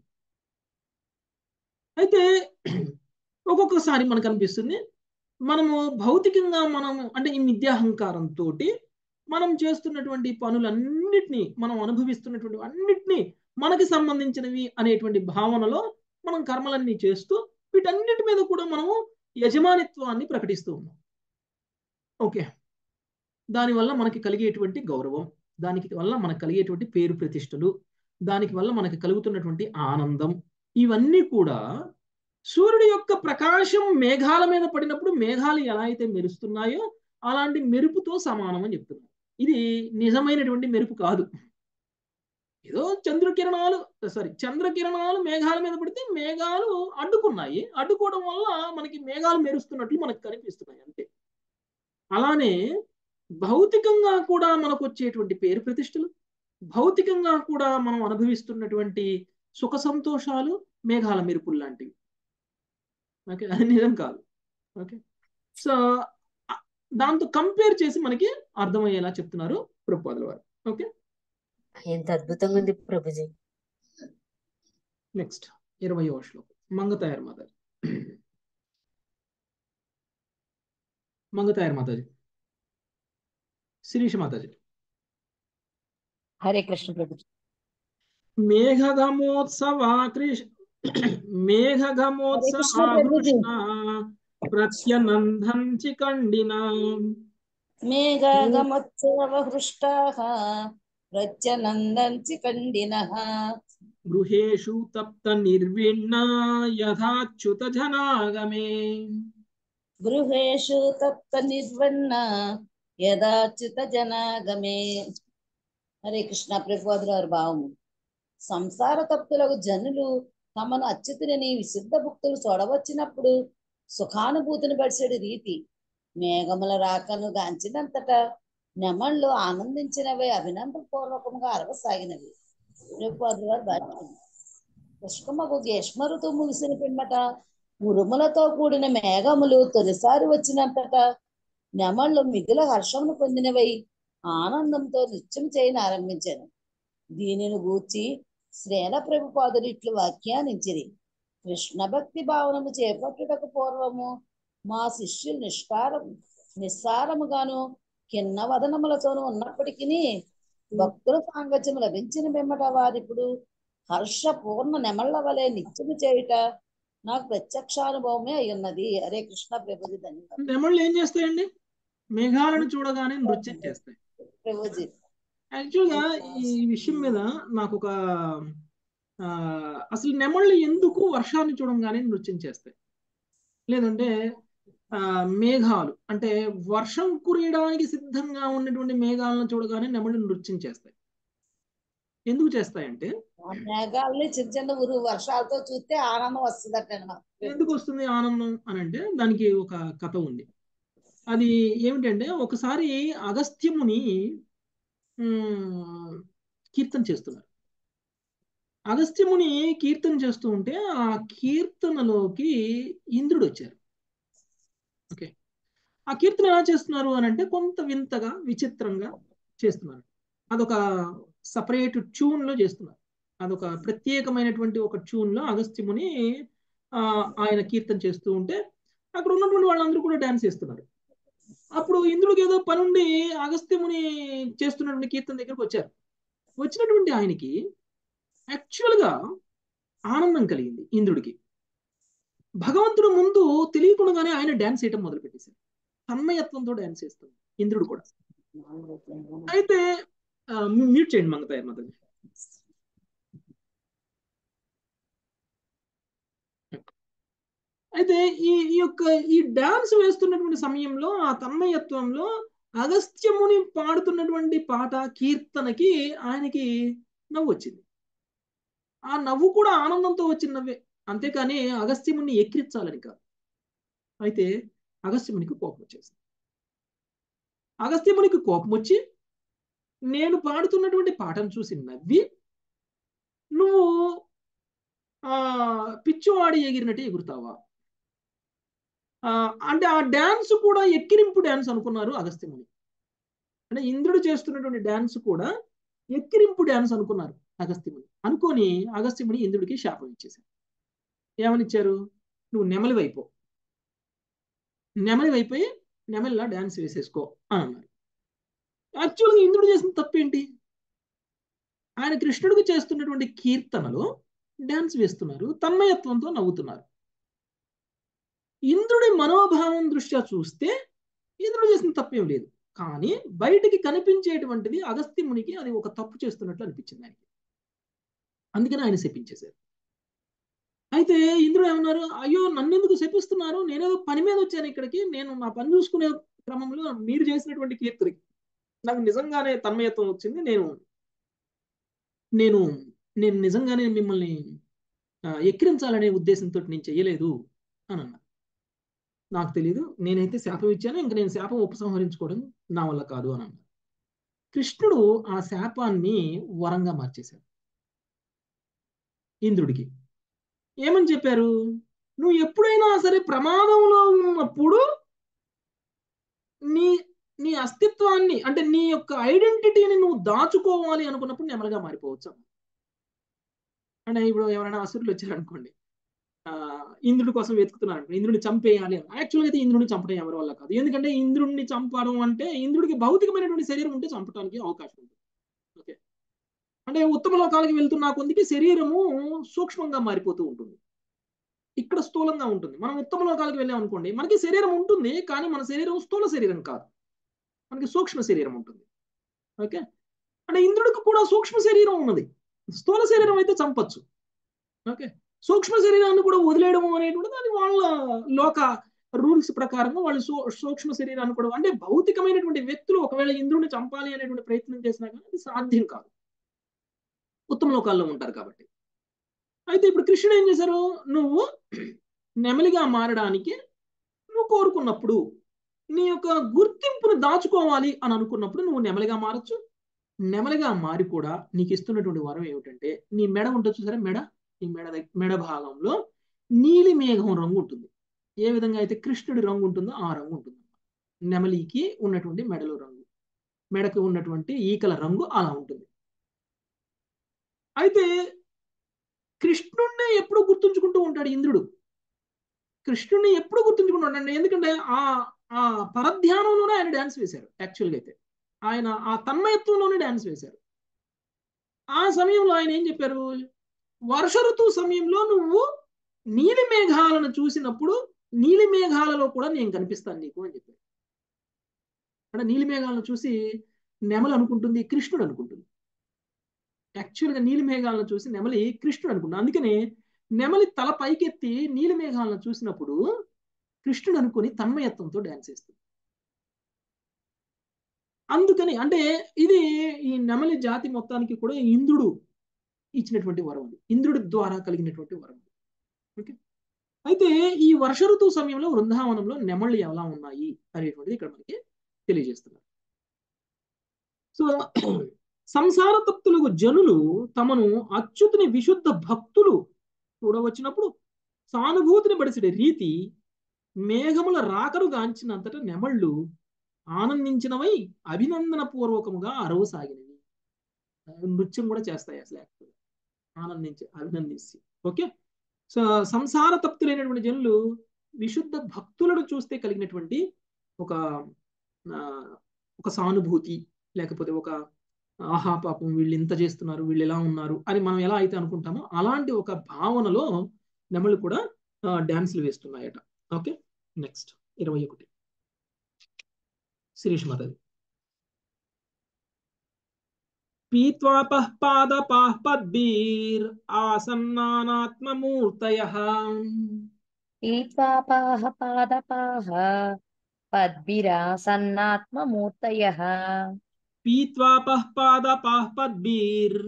అయితే ఒక్కొక్కసారి మనకు అనిపిస్తుంది మనము భౌతికంగా మనము అంటే ఈ మిథ్యాహంకారంతో మనం చేస్తున్నటువంటి పనులన్నిటినీ మనం అనుభవిస్తున్నటువంటి అన్నిటినీ మనకి సంబంధించినవి అనేటువంటి భావనలో మనం కర్మలన్నీ చేస్తూ వీటన్నిటి మీద కూడా మనము యజమానిత్వాన్ని ప్రకటిస్తూ ఉన్నాం ఓకే దానివల్ల మనకి కలిగేటువంటి గౌరవం దానికి వల్ల మనకు కలిగేటువంటి పేరు ప్రతిష్టలు దానికి వల్ల మనకి కలుగుతున్నటువంటి ఆనందం ఇవన్నీ కూడా సూర్యుడి యొక్క ప్రకాశం మేఘాల మీద పడినప్పుడు మేఘాలు ఎలా అయితే మెరుస్తున్నాయో అలాంటి మెరుపుతో సమానం అని చెప్తున్నారు ఇది నిజమైనటువంటి మెరుపు కాదు ఏదో చంద్రకిరణాలు సారీ చంద్రకిరణాలు మేఘాల మీద పడితే మేఘాలు అడ్డుకున్నాయి అడ్డుకోవడం వల్ల మనకి మేఘాలు మెరుస్తున్నట్లు మనకు కనిపిస్తున్నాయి అంతే అలానే భౌతికంగా కూడా మనకు వచ్చేటువంటి పేరు ప్రతిష్టలు భౌతికంగా కూడా మనం అనుభవిస్తున్నటువంటి సుఖ సంతోషాలు మేఘాల మెరుపులు లాంటివి ఓకే అది నిజం కాదు ఓకే సో దాంతో కంపేర్ చేసి మనకి అర్థమయ్యేలా చెప్తున్నారు ప్రభుపాదుల వారు ఓకే ఎంత అద్భుతంగా ఉంది ప్రభుజీ నెక్స్ట్ ఇరవయో శ్లోకం మంగతాయర్ మాతాజీ మంగతాయర్ మాతాజీ శిరీష మాతాజీ హరే కృష్ణ ప్రభుజీ మేఘగమోత్సవ కృష్ణ మేఘగమోత్సవ కృష్ణ ప్రత్యనందంచి కండినా మేఘగమోత్సవ హృష్టాః ప్రత్యనందంచి కండినః గృహేషు తప్త నిర్విణ్ణ యథాచ్యుత జనాగమే గృహేషు తప్త నిర్వన్న యదాచిత జనాగమే హరే కృష్ణ ప్రభుపాదుల వారి భావము సంసార తప్తులకు జనులు తమను అచ్యుతులని విశుద్ధ భక్తులు చూడవచ్చినప్పుడు సుఖానుభూతిని పరిచేడు రీతి మేఘముల రాకను గాంచినంతట నెమళ్ళు ఆనందించినవే అభినందన పూర్వకంగా అరవసాగినవి ప్రభుపాదుల వారి భాష్యం పుష్కమకు గ్రీష్మ ఋతువు ముగిసిన పిమ్మట ఉరుములతో కూడిన మేఘములు తొలిసారి వచ్చినంతట నెమళ్ళు మిగుల హర్షమును పొందినవై ఆనందంతో నృత్యం చేయని ఆరంభించాను దీనిని గూర్చి శ్రేణ ప్రభుపాదులు ఇట్లు వ్యాఖ్యానించిరి కృష్ణ భక్తి భావనము చేపట్టుటకు పూర్వము మా శిష్యులు నిష్కారం నిస్సారముగాను కిన్న వదనములతోనూ ఉన్నప్పటికీ భక్తుల సాంగత్యం లభించిన పిమ్మట వారిప్పుడు హర్ష పూర్ణ నెమళ్ల వలె నిత్యము చేయుట నాకు ప్రత్యక్షానుభవమే అయి ఉన్నది హరే కృష్ణ ప్రభుజీ ధన్యవాదాలు నెమళ్ళు ఏం చేస్తాయండి మేఘాలను చూడగానే నృత్యం చేస్తాయి ప్రభుజీ యాక్చువల్గా ఈ విషయం మీద నాకు ఒక ఆ, అసలు నెమళ్ళు ఎందుకు వర్షాన్ని చూడంగానే నృత్యం చేస్తాయి లేదంటే ఆ, మేఘాలు అంటే వర్షం కురియడానికి సిద్ధంగా ఉన్నటువంటి మేఘాలను చూడగానే నెమళ్ళు నృత్యం చేస్తాయి ఎందుకు చేస్తాయంటే ఆ మేఘాలని చిన్న చిన్న ఉరు వర్షాలతో చూస్తే ఆనందం వస్తుందట ఎందుకు వస్తుంది ఆనందం అని అంటే దానికి ఒక కథ ఉంది అది ఏమిటంటే ఒకసారి అగస్త్యముని ఉమ్, కీర్తన చేస్తున్నారు అగస్త్యముని కీర్తన చేస్తూ ఉంటే ఆ కీర్తనలోకి ఇంద్రుడు వచ్చారు ఓకే ఆ కీర్తన ఎలా చేస్తున్నారు అని అంటే కొంత వింతగా విచిత్రంగా చేస్తున్నారు అదొక సపరేట్ ట్యూన్ లో చేస్తున్నారు అదొక ప్రత్యేకమైనటువంటి ఒక ట్యూన్ లో అగస్త్యముని ఆ, ఆయన కీర్తన చేస్తూ ఉంటే అక్కడ ఉన్నటువంటి వాళ్ళందరూ కూడా డాన్స్ చేస్తున్నారు అప్పుడు ఇంద్రుడికి ఏదో పని ఉండి అగస్త్యముని చేస్తున్నటువంటి కీర్తన దగ్గరకు వచ్చారు వచ్చినటువంటి ఆయనకి యాక్చువల్ గా ఆనందం కలిగింది ఇంద్రుడికి భగవంతుడు ముందు తెలియకుండానే ఆయన డాన్స్ చేయటం మొదలు పెట్టేశారు తన్మయత్వంతో డాన్స్ చేస్తుంది ఇంద్రుడు కూడా అయితే ఆ, మ్యూట్ చేయండి మంగతాయి మాతది అయితే ఈ ఈ యొక్క ఈ డాన్స్ వేస్తున్నటువంటి సమయంలో ఆ తన్మయత్వంలో అగస్త్యముని పాడుతున్నటువంటి పాట కీర్తనకి ఆయనకి నవ్వు వచ్చింది ఆ నవ్వు కూడా ఆనందంతో వచ్చిన నవ్వే అంతేకాని అగస్త్యముని ఎక్కిరించాలని కాదు అయితే అగస్త్యమునికి కోపం వచ్చేసింది అగస్త్యమునికి కోపం వచ్చి నేను పాడుతున్నటువంటి పాటను చూసి నవ్వి నువ్వు ఆ పిచ్చివాడి ఎగిరినట్టు ఎగురుతావా ఆ, అంటే ఆ డ్యాన్స్ కూడా ఎక్కిరింపు డ్యాన్స్ అనుకున్నారు అగస్త్యముని అంటే ఇంద్రుడు చేస్తున్నటువంటి డ్యాన్స్ కూడా ఎక్కిరింపు డ్యాన్స్ అనుకున్నారు అగస్త్యముని అనుకొని అగస్త్యముని ఇంద్రుడికి శాపం ఇచ్చేశారు ఏమని ఇచ్చారు నువ్వు నెమలి వైపో నెమలి వైపోయి నెమలిలా డ్యాన్స్ వేసేసుకో అని అన్నారు యాక్చువల్గా ఇంద్రుడు చేసిన తప్పేంటి ఆయన కృష్ణుడికి చేస్తున్నటువంటి కీర్తనలో డ్యాన్స్ వేస్తున్నారు తన్మయత్వంతో నవ్వుతున్నారు ఇంద్రుడి మనోభావం దృష్ట్యా చూస్తే ఇంద్రుడు చేసిన తప్పేం లేదు కానీ బయటికి కనిపించేటువంటిది అగస్త్యమునికి అది ఒక తప్పు చేస్తున్నట్లు అనిపించింది ఆయనకి అందుకని ఆయన శపించేశారు అయితే ఇంద్రుడు ఏమన్నారు అయ్యో నన్ను ఎందుకు శపిస్తున్నారు నేనేదో పని మీద వచ్చాను ఇక్కడికి నేను నా పని చూసుకునే క్రమంలో మీరు చేసినటువంటి కీర్తనకి నాకు నిజంగానే తన్మయత్వం వచ్చింది నేను నేను నేను నిజంగానే మిమ్మల్ని ఆ, ఎక్కిరించాలనే ఉద్దేశంతో నేను చెయ్యలేదు అని అన్నా నాకు తెలియదు నేనైతే శాపం ఇచ్చాను ఇంక నేను శాపం ఉపసంహరించుకోవడం నా వల్ల కాదు అని అన్నారు కృష్ణుడు ఆ శాపాన్ని వరంగా మార్చేశాడు ఇంద్రుడికి ఏమని చెప్పారు నువ్వు ఎప్పుడైనా సరే ప్రమాదంలో ఉన్నప్పుడు నీ నీ అస్తిత్వాన్ని అంటే నీ యొక్క ఐడెంటిటీని నువ్వు దాచుకోవాలి అనుకున్నప్పుడు నెమలుగా మారిపోవచ్చు అంటే ఇప్పుడు ఎవరైనా అసురులు వచ్చారనుకోండి ఆ ఇంద్రుడి కోసం వెతుకుతున్నారు అనుకో ఇంద్రుడిని చంపేయాలి అని యాక్చువల్గా అయితే ఇంద్రుడిని చంపడం ఎవరి వల్ల కాదు ఎందుకంటే ఇంద్రుడిని చంపడం అంటే ఇంద్రుడికి భౌతికమైనటువంటి శరీరం ఉంటే చంపడానికి అవకాశం ఉంటుంది ఓకే అంటే ఉత్తమ లోకాలకి వెళ్తున్న కొందికి శరీరము సూక్ష్మంగా మారిపోతూ ఉంటుంది ఇక్కడ స్థూలంగా ఉంటుంది మనం ఉత్తమ లోకాలకు వెళ్ళాం అనుకోండి మనకి శరీరం ఉంటుంది కానీ మన శరీరం స్థూల శరీరం కాదు మనకి సూక్ష్మ శరీరం ఉంటుంది ఓకే అంటే ఇంద్రుడికి కూడా సూక్ష్మ శరీరం ఉన్నది స్థూల శరీరం అయితే చంపచ్చు ఓకే సూక్ష్మ శరీరాన్ని కూడా వదిలేయడం అనేటువంటిది అది వాళ్ళ లోక రూల్స్ ప్రకారంగా వాళ్ళు సూ సూక్ష్మ శరీరాన్ని కూడా అంటే భౌతికమైనటువంటి వ్యక్తులు ఒకవేళ ఇంద్రుడిని చంపాలి అనేటువంటి ప్రయత్నం చేసినా కానీ అది సాధ్యం కాదు ఉత్తమ లోకాల్లో ఉంటారు కాబట్టి అయితే ఇప్పుడు కృష్ణుడు ఏం చేశారు నువ్వు నెమలిగా మారడానికి నువ్వు కోరుకున్నప్పుడు నీ యొక్క గుర్తింపును దాచుకోవాలి అని అనుకున్నప్పుడు నువ్వు నెమలిగా మారచ్చు నెమలిగా మారి కూడా నీకు ఇస్తున్నటువంటి వరం ఏమిటంటే నీ మెడ ఉంటుంది చూసారా మెడ ఈ మెడ దగ్గ- మెడ భాగంలో నీలి మేఘం రంగు ఉంటుంది ఏ విధంగా అయితే కృష్ణుడి రంగు ఉంటుందో ఆ రంగు ఉంటుంది నెమలికి ఉన్నటువంటి మెడలో రంగు మెడకు ఉన్నటువంటి ఈకల రంగు అలా ఉంటుంది అయితే కృష్ణుడినే ఎప్పుడు గుర్తుంచుకుంటూ ఉంటాడు ఇంద్రుడు కృష్ణుడిని ఎప్పుడు గుర్తుంచుకుంటూ ఉంటాడు ఎందుకంటే ఆ ఆ పరధ్యానంలోనే ఆయన డాన్స్ వేశారు యాక్చువల్గా అయితే ఆయన ఆ తన్మయత్వంలోనే డాన్స్ వేశారు ఆ సమయంలో ఆయన ఏం చెప్పారు వర్ష ఋతువు సమయంలో నువ్వు నీలి మేఘాలను చూసినప్పుడు నీలి మేఘాలలో కూడా నేను కనిపిస్తాను నీకు అని చెప్పారు అంటే నీలి మేఘాలను చూసి నెమలు అనుకుంటుంది కృష్ణుడు అనుకుంటుంది యాక్చువల్గా నీలి మేఘాలను చూసి నెమలి కృష్ణుడు అనుకుంటుంది అందుకనే నెమలి తల పైకెత్తి నీలి మేఘాలను చూసినప్పుడు కృష్ణుడు అనుకుని తన్మయత్వంతో డాన్స్ వేస్తుంది అందుకని అంటే ఇది ఈ నెమలి జాతి మొత్తానికి కూడా ఇంద్రుడు ఇచ్చినటువంటి వరం అది ఇంద్రుడి ద్వారా కలిగినటువంటి వరం అది ఓకే అయితే ఈ వర్ష ఋతువు సమయంలో వృందావనంలో నెమళ్ళు ఎలా ఉన్నాయి అనేటువంటిది ఇక్కడ మనకి తెలియజేస్తున్నారు సో సంసార తప్తులకు జనులు తమను అచ్యుతుని విశుద్ధ భక్తులు చూడవచ్చినప్పుడు సానుభూతిని బడిసిడే రీతి మేఘముల రాకరు గాంచినంతట నెమళ్ళు ఆనందించినవై అభినందన పూర్వకముగా అరవసాగినవి నృత్యం కూడా చేస్తాయి అసలు యాక్చువల్గా ఆనందించి అభినందించి ఓకే సో సంసార తప్తులైనటువంటి జనులు విశుద్ధ భక్తులను చూస్తే కలిగినటువంటి ఒక ఆ, ఒక సానుభూతి లేకపోతే ఒక ఆహా పాపం వీళ్ళు ఇంత చేస్తున్నారు వీళ్ళు ఎలా ఉన్నారు అని మనం ఎలా అయితే అనుకుంటామో అలాంటి ఒక భావనలో నెమళ్ళు కూడా డ్యాన్సులు వేస్తున్నాయట ఓకే నెక్స్ట్ ఇరవై ఒకటి శిరీష్ మాధవి పీత్వాపః పాదపాః పద్భిర్ ఆసన్నానాత్మమూర్తయః పీత్వాపాహ పాదపాహ పద్భిరాసన్నాత్మమూర్తయః పీత్వాపః పాదపాః పద్భిర్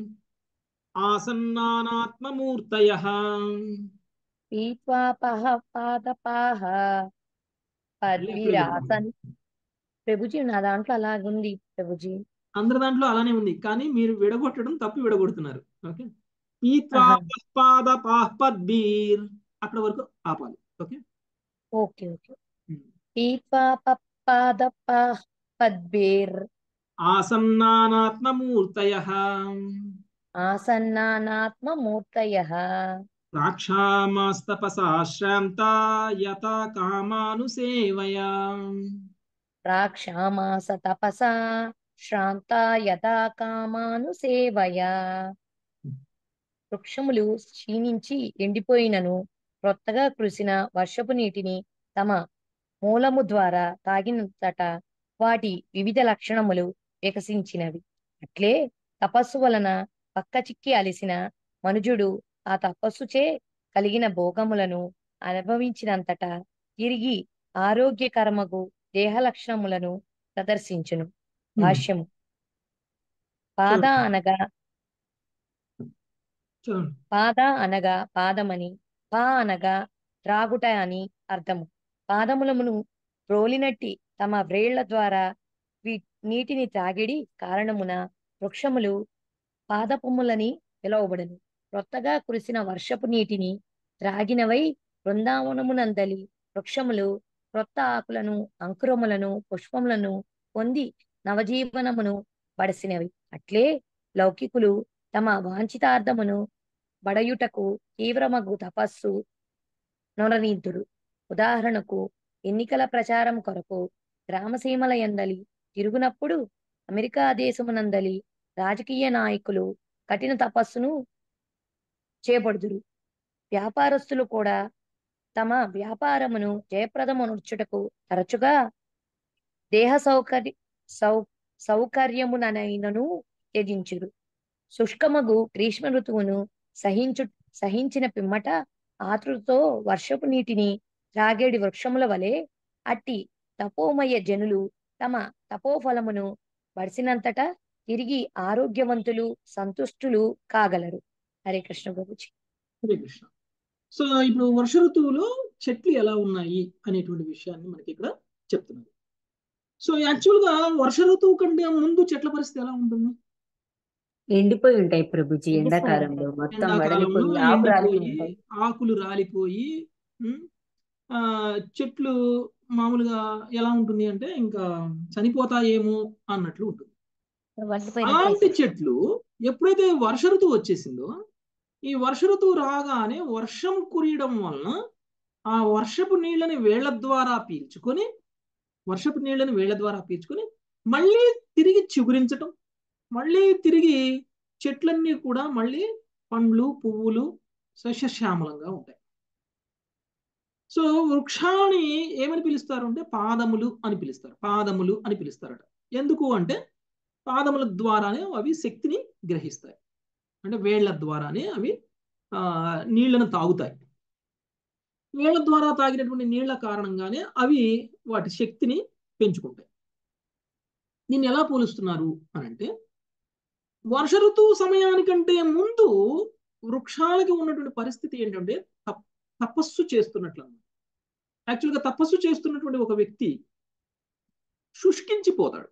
ఆసన్నానాత్మమూర్తయః పీత్వాపహ పాదపాహ పద్భిరాసన్ ప్రభుజీ నా దాంట్లో అలాగుంది ప్రభుజీ అందరి దాంట్లో అలానే ఉంది కానీ మీరు విడగొట్టడం తప్పు విడగొడుతున్నారు ఓకే ఆహా. పీత్వాపః పాదపాః పద్భిర్ అక్కడ వరకు ఆపాలి ఓకే ఓకే ఓకే పీత్వాపాదపాహ పద్భిర్ ఆసన్నానాత్మమూర్తయః ఆసన్నానాత్మమూర్తయః రాక్షామాస్తపసా శ్రాంతా యథా కామానుసేవయా రాక్షామాస తపసా శ్రాంతా యథా కామానుసేవయా వృక్షములు క్షీణించి ఎండిపోయినను క్రొత్తగా కురిసిన వర్షపు నీటిని తమ మూలము ద్వారా తాగినంతట వాటి వివిధ లక్షణములు వికసించినవి అట్లే తపస్సు వలన పక్క చిక్కి అలిసిన మనుజుడు ఆ తపస్సుచే కలిగిన భోగములను అనుభవించినంతట తిరిగి ఆరోగ్యకరమగు దేహ లక్షణములను ప్రదర్శించును భాష్యము పాద అనగా చూడండి పాద అనగా పాదమని పా అనగా త్రాగుట అని అర్థము పాదములమును రోలినట్టి తమ వ్రేళ్ల ద్వారా వీ నీటిని త్రాగిడి కారణమున వృక్షములు పాదపొమ్ములని పిలువబడును క్రొత్తగా కురిసిన వర్షపు నీటిని త్రాగినవై బృందావనమునందలి వృక్షములు క్రొత్త ఆకులను అంకురములను పుష్పములను పొంది నవజీవనమును పడసినవి అట్లే లౌకికులు తమ వాంఛితార్థమును బడయుటకు తీవ్రమగు తపస్సు నొననీతురు ఉదాహరణకు ఎన్నికల ప్రచారం కొరకు గ్రామసీమల యందలి తిరుగునప్పుడు అమెరికా దేశమునందలి రాజకీయ నాయకులు కఠిన తపస్సును చేపడుదురు వ్యాపారస్తులు కూడా తమ వ్యాపారమును జయప్రదమునర్చుటకు తరచుగా దేహ సౌకర్య సౌ సౌకర్యముననైనను త్యజించురు శుష్కమగు గ్రీష్మ ఋతువును సహించు సహించిన పిమ్మట ఆతృతో వర్షపు నీటిని త్రాగేడి వృక్షముల వలె అట్టి తపోమయ జనులు తమ తపోఫలమును వడిసినంతటా తిరిగి ఆరోగ్యవంతులు సంతుష్టులు కాగలరు హరే కృష్ణ ప్రభుజీ హరే కృష్ణ సో ఇప్పుడు వర్ష ఋతువులో చెట్లు ఎలా ఉన్నాయి అనేటువంటి విషయాన్ని మనకి ఇక్కడ చెప్తున్నారు సో యాక్చువల్గా వర్ష ఋతువు కంటే ముందు చెట్ల పరిస్థితి ఎలా ఉంటుంది ఎండిపోయి ఉంటాయి ప్రభుజీ ఎండిపోయి ఎండాకాలంలో ఉంటాయి. మొత్తం ఎండాకాలంలో వడలిపోయి ఆకు రాలిపోయి ఎండిపోయి ఉంటాయి ఆకులు రాలిపోయి ఉమ్, ఆ చెట్లు మామూలుగా ఎలా ఉంటుంది అంటే ఇంకా చనిపోతాయేమో అన్నట్లు ఉంటుంది వండిపోయినట్టు అలాంటి అయిపోయి చెట్లు ఎప్పుడైతే వర్ష ఋతువు వచ్చేసిందో ఈ వర్ష ఋతువు రాగానే వర్షం కురియడం వలన ఆ వర్షపు నీళ్ళని వేళ్ల ద్వారా పీల్చుకొని వర్షపు నీళ్ళని వేళ్ల ద్వారా పీల్చుకొని మళ్ళీ తిరిగి చిగురించటం మళ్ళీ తిరిగి చెట్లన్నీ కూడా మళ్ళీ పండ్లు పువ్వులు సస్యశ్యామలంగా ఉంటాయి సో వృక్షాన్ని ఏమని పిలుస్తారు అంటే పాదములు అని పిలుస్తారు పాదములు అని పిలుస్తారట ఎందుకు అంటే పాదముల ద్వారానే అవి శక్తిని గ్రహిస్తాయి అంటే వేళ్ల ద్వారానే అవి ఆ నీళ్లను తాగుతాయి వేళ్ల ద్వారా తాగినటువంటి నీళ్ల కారణంగానే అవి వాటి శక్తిని పెంచుకుంటాయి దీన్ని ఎలా పోలుస్తున్నారు అని అంటే వర్ష ఋతువు సమయానికంటే ముందు వృక్షాలకి ఉన్నటువంటి పరిస్థితి ఏంటంటే తప్- తపస్సు చేస్తున్నట్లు అన్నమాట యాక్చువల్గా తపస్సు చేస్తున్నటువంటి ఒక వ్యక్తి శుష్కించిపోతాడు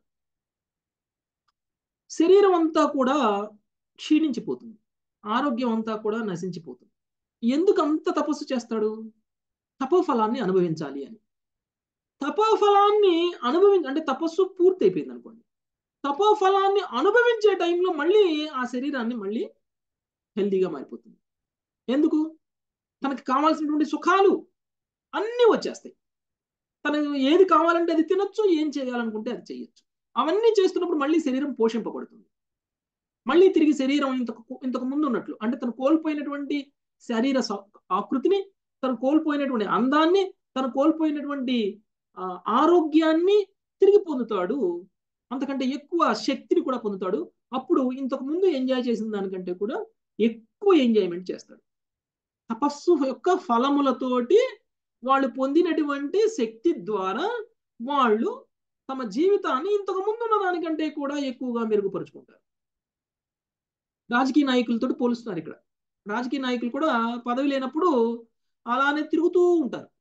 శరీరం అంతా కూడా క్షీణించిపోతుంది ఆరోగ్యం అంతా కూడా నశించిపోతుంది ఎందుకు అంత తపస్సు చేస్తాడు తపోఫలాన్ని అనుభవించాలి అని తపోఫలాన్ని అనుభవించ అంటే తపస్సు పూర్తి అయిపోయింది అనుకోండి తపోఫలాన్ని అనుభవించే టైంలో మళ్ళీ ఆ శరీరాన్ని మళ్ళీ హెల్దీగా మారిపోతుంది ఎందుకు తనకి కావాల్సినటువంటి సుఖాలు అన్నీ వచ్చేస్తాయి తనకు ఏది కావాలంటే అది తినొచ్చు ఏం చేయాలనుకుంటే అది చేయొచ్చు అవన్నీ చేస్తున్నప్పుడు మళ్ళీ శరీరం పోషింపబడుతుంది మళ్ళీ తిరిగి శరీరం ఇంతకు ఇంతకు ముందు ఉన్నట్లు అంటే తను కోల్పోయినటువంటి శరీర సౌ- ఆకృతిని తను కోల్పోయినటువంటి అందాన్ని తను కోల్పోయినటువంటి ఆ, ఆరోగ్యాన్ని తిరిగి పొందుతాడు అంతకంటే ఎక్కువ శక్తిని కూడా పొందుతాడు అప్పుడు ఇంతకు ముందు ఎంజాయ్ చేసిన దానికంటే కూడా ఎక్కువ ఎంజాయ్మెంట్ చేస్తాడు తపస్సు యొక్క ఫలములతోటి వాళ్ళు పొందినటువంటి శక్తి ద్వారా వాళ్ళు తమ జీవితాన్ని ఇంతకు ముందు ఉన్న దానికంటే కూడా ఎక్కువగా మెరుగుపరుచుకుంటారు రాజకీయ నాయకులతో పోలుస్తున్నారు ఇక్కడ రాజకీయ నాయకులు కూడా పదవి లేనప్పుడు అలానే తిరుగుతూ ఉంటారు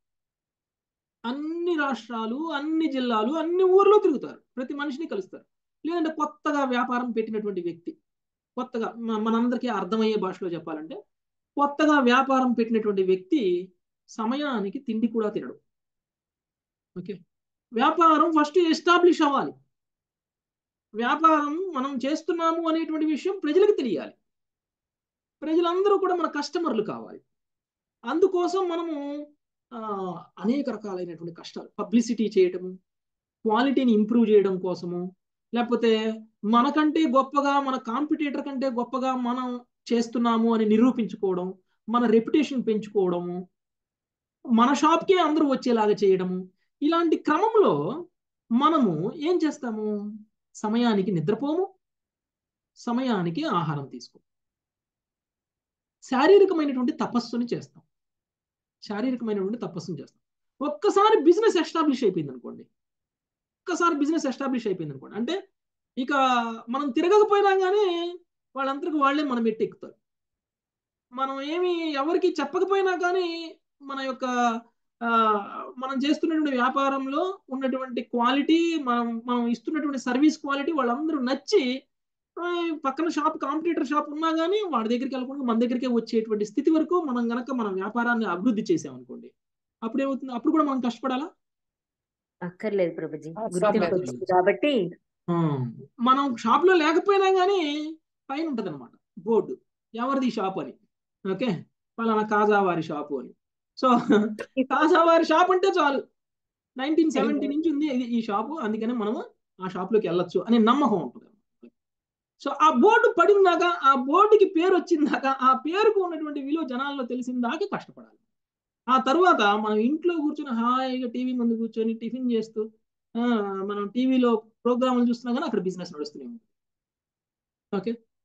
అన్ని రాష్ట్రాలు అన్ని జిల్లాలు అన్ని ఊర్లో తిరుగుతారు ప్రతి మనిషిని కలుస్తారు లేదంటే కొత్తగా వ్యాపారం పెట్టినటువంటి వ్యక్తి కొత్తగా మ- మనందరికీ అర్థమయ్యే భాషలో చెప్పాలంటే కొత్తగా వ్యాపారం పెట్టినటువంటి వ్యక్తి సమయానికి తిండి కూడా తినడు ఓకే వ్యాపారం ఫస్ట్ ఎస్టాబ్లిష్ అవ్వాలి వ్యాపారం మనం చేస్తున్నాము అనేటువంటి విషయం ప్రజలకు తెలియాలి ప్రజలందరూ కూడా మన కస్టమర్లు కావాలి అందుకోసం మనము ఆ, అనేక రకాలైనటువంటి కష్టాలు పబ్లిసిటీ చేయటము క్వాలిటీని ఇంప్రూవ్ చేయడం కోసము లేకపోతే మనకంటే గొప్పగా మన కాంపిటేటర్ కంటే గొప్పగా మనం చేస్తున్నాము అని నిరూపించుకోవడం మన రెప్యుటేషన్ పెంచుకోవడము మన షాప్కే అందరూ వచ్చేలాగా చేయడము ఇలాంటి క్రమంలో మనము ఏం చేస్తాము సమయానికి నిద్రపోము సమయానికి ఆహారం తీసుకో శారీరకమైనటువంటి తపస్సుని చేస్తాం శారీరకమైనటువంటి తపస్సుని చేస్తాం ఒక్కసారి బిజినెస్ ఎస్టాబ్లిష్ అయిపోయింది అనుకోండి ఒక్కసారి బిజినెస్ ఎస్టాబ్లిష్ అయిపోయింది అనుకోండి అంటే ఇక మనం తిరగకపోయినా కానీ వాళ్ళందరికీ వాళ్ళే మనం ఎట్టి ఎక్కుతారు మనం ఏమి ఎవరికి చెప్పకపోయినా కానీ మన యొక్క ఆ, మనం చేస్తున్నటువంటి వ్యాపారంలో ఉన్నటువంటి క్వాలిటీ మనం మనం ఇస్తున్నటువంటి సర్వీస్ క్వాలిటీ వాళ్ళందరూ నచ్చి ఆ, పక్కన షాప్ కాంపిటీటర్ షాప్ ఉన్నా కానీ వాడి దగ్గరికి వెళ్ళకుండా మన దగ్గరికే వచ్చేటువంటి స్థితి వరకు మనం గనక మన వ్యాపారాన్ని అభివృద్ధి చేసామనుకోండి అప్పుడు ఏమవుతుంది అప్పుడు కూడా మనం కష్టపడాలా అక్కర్లేదు ప్రభుజీ అవసరం గుర్తింపు లేదు. వచ్చింది కాబట్టి ఆ, మనం షాప్ లో లేకపోయినా కానీ పైన ఉంటది అనమాట బోర్డు ఎవరిది షాప్ అని ఓకే పలానా కాజావారి షాపు అని సో కాజావారి షాప్ అంటే చాలు నైన్టీన్ సెవెంటీ నుంచి ఉంది ఇది ఈ షాపు అందుకని మనము ఆ షాప్ లోకి వెళ్ళొచ్చు అనే నమ్మకం ఉంటుంది సో ఆ బోర్డు పడిందాక ఆ బోర్డుకి పేరు వచ్చిందాక ఆ పేరుకు ఉన్నటువంటి విలువ జనాల్లో తెలిసిందాక కష్టపడాలి ఆ తర్వాత మనం ఇంట్లో కూర్చొని హాయిగా టీవీ ముందు కూర్చొని టిఫిన్ చేస్తూ ఆ, మనం టీవీలో ప్రోగ్రాములు చూస్తున్నా కానీ అక్కడ బిజినెస్ నడుస్తూనే ఉంది ఓకే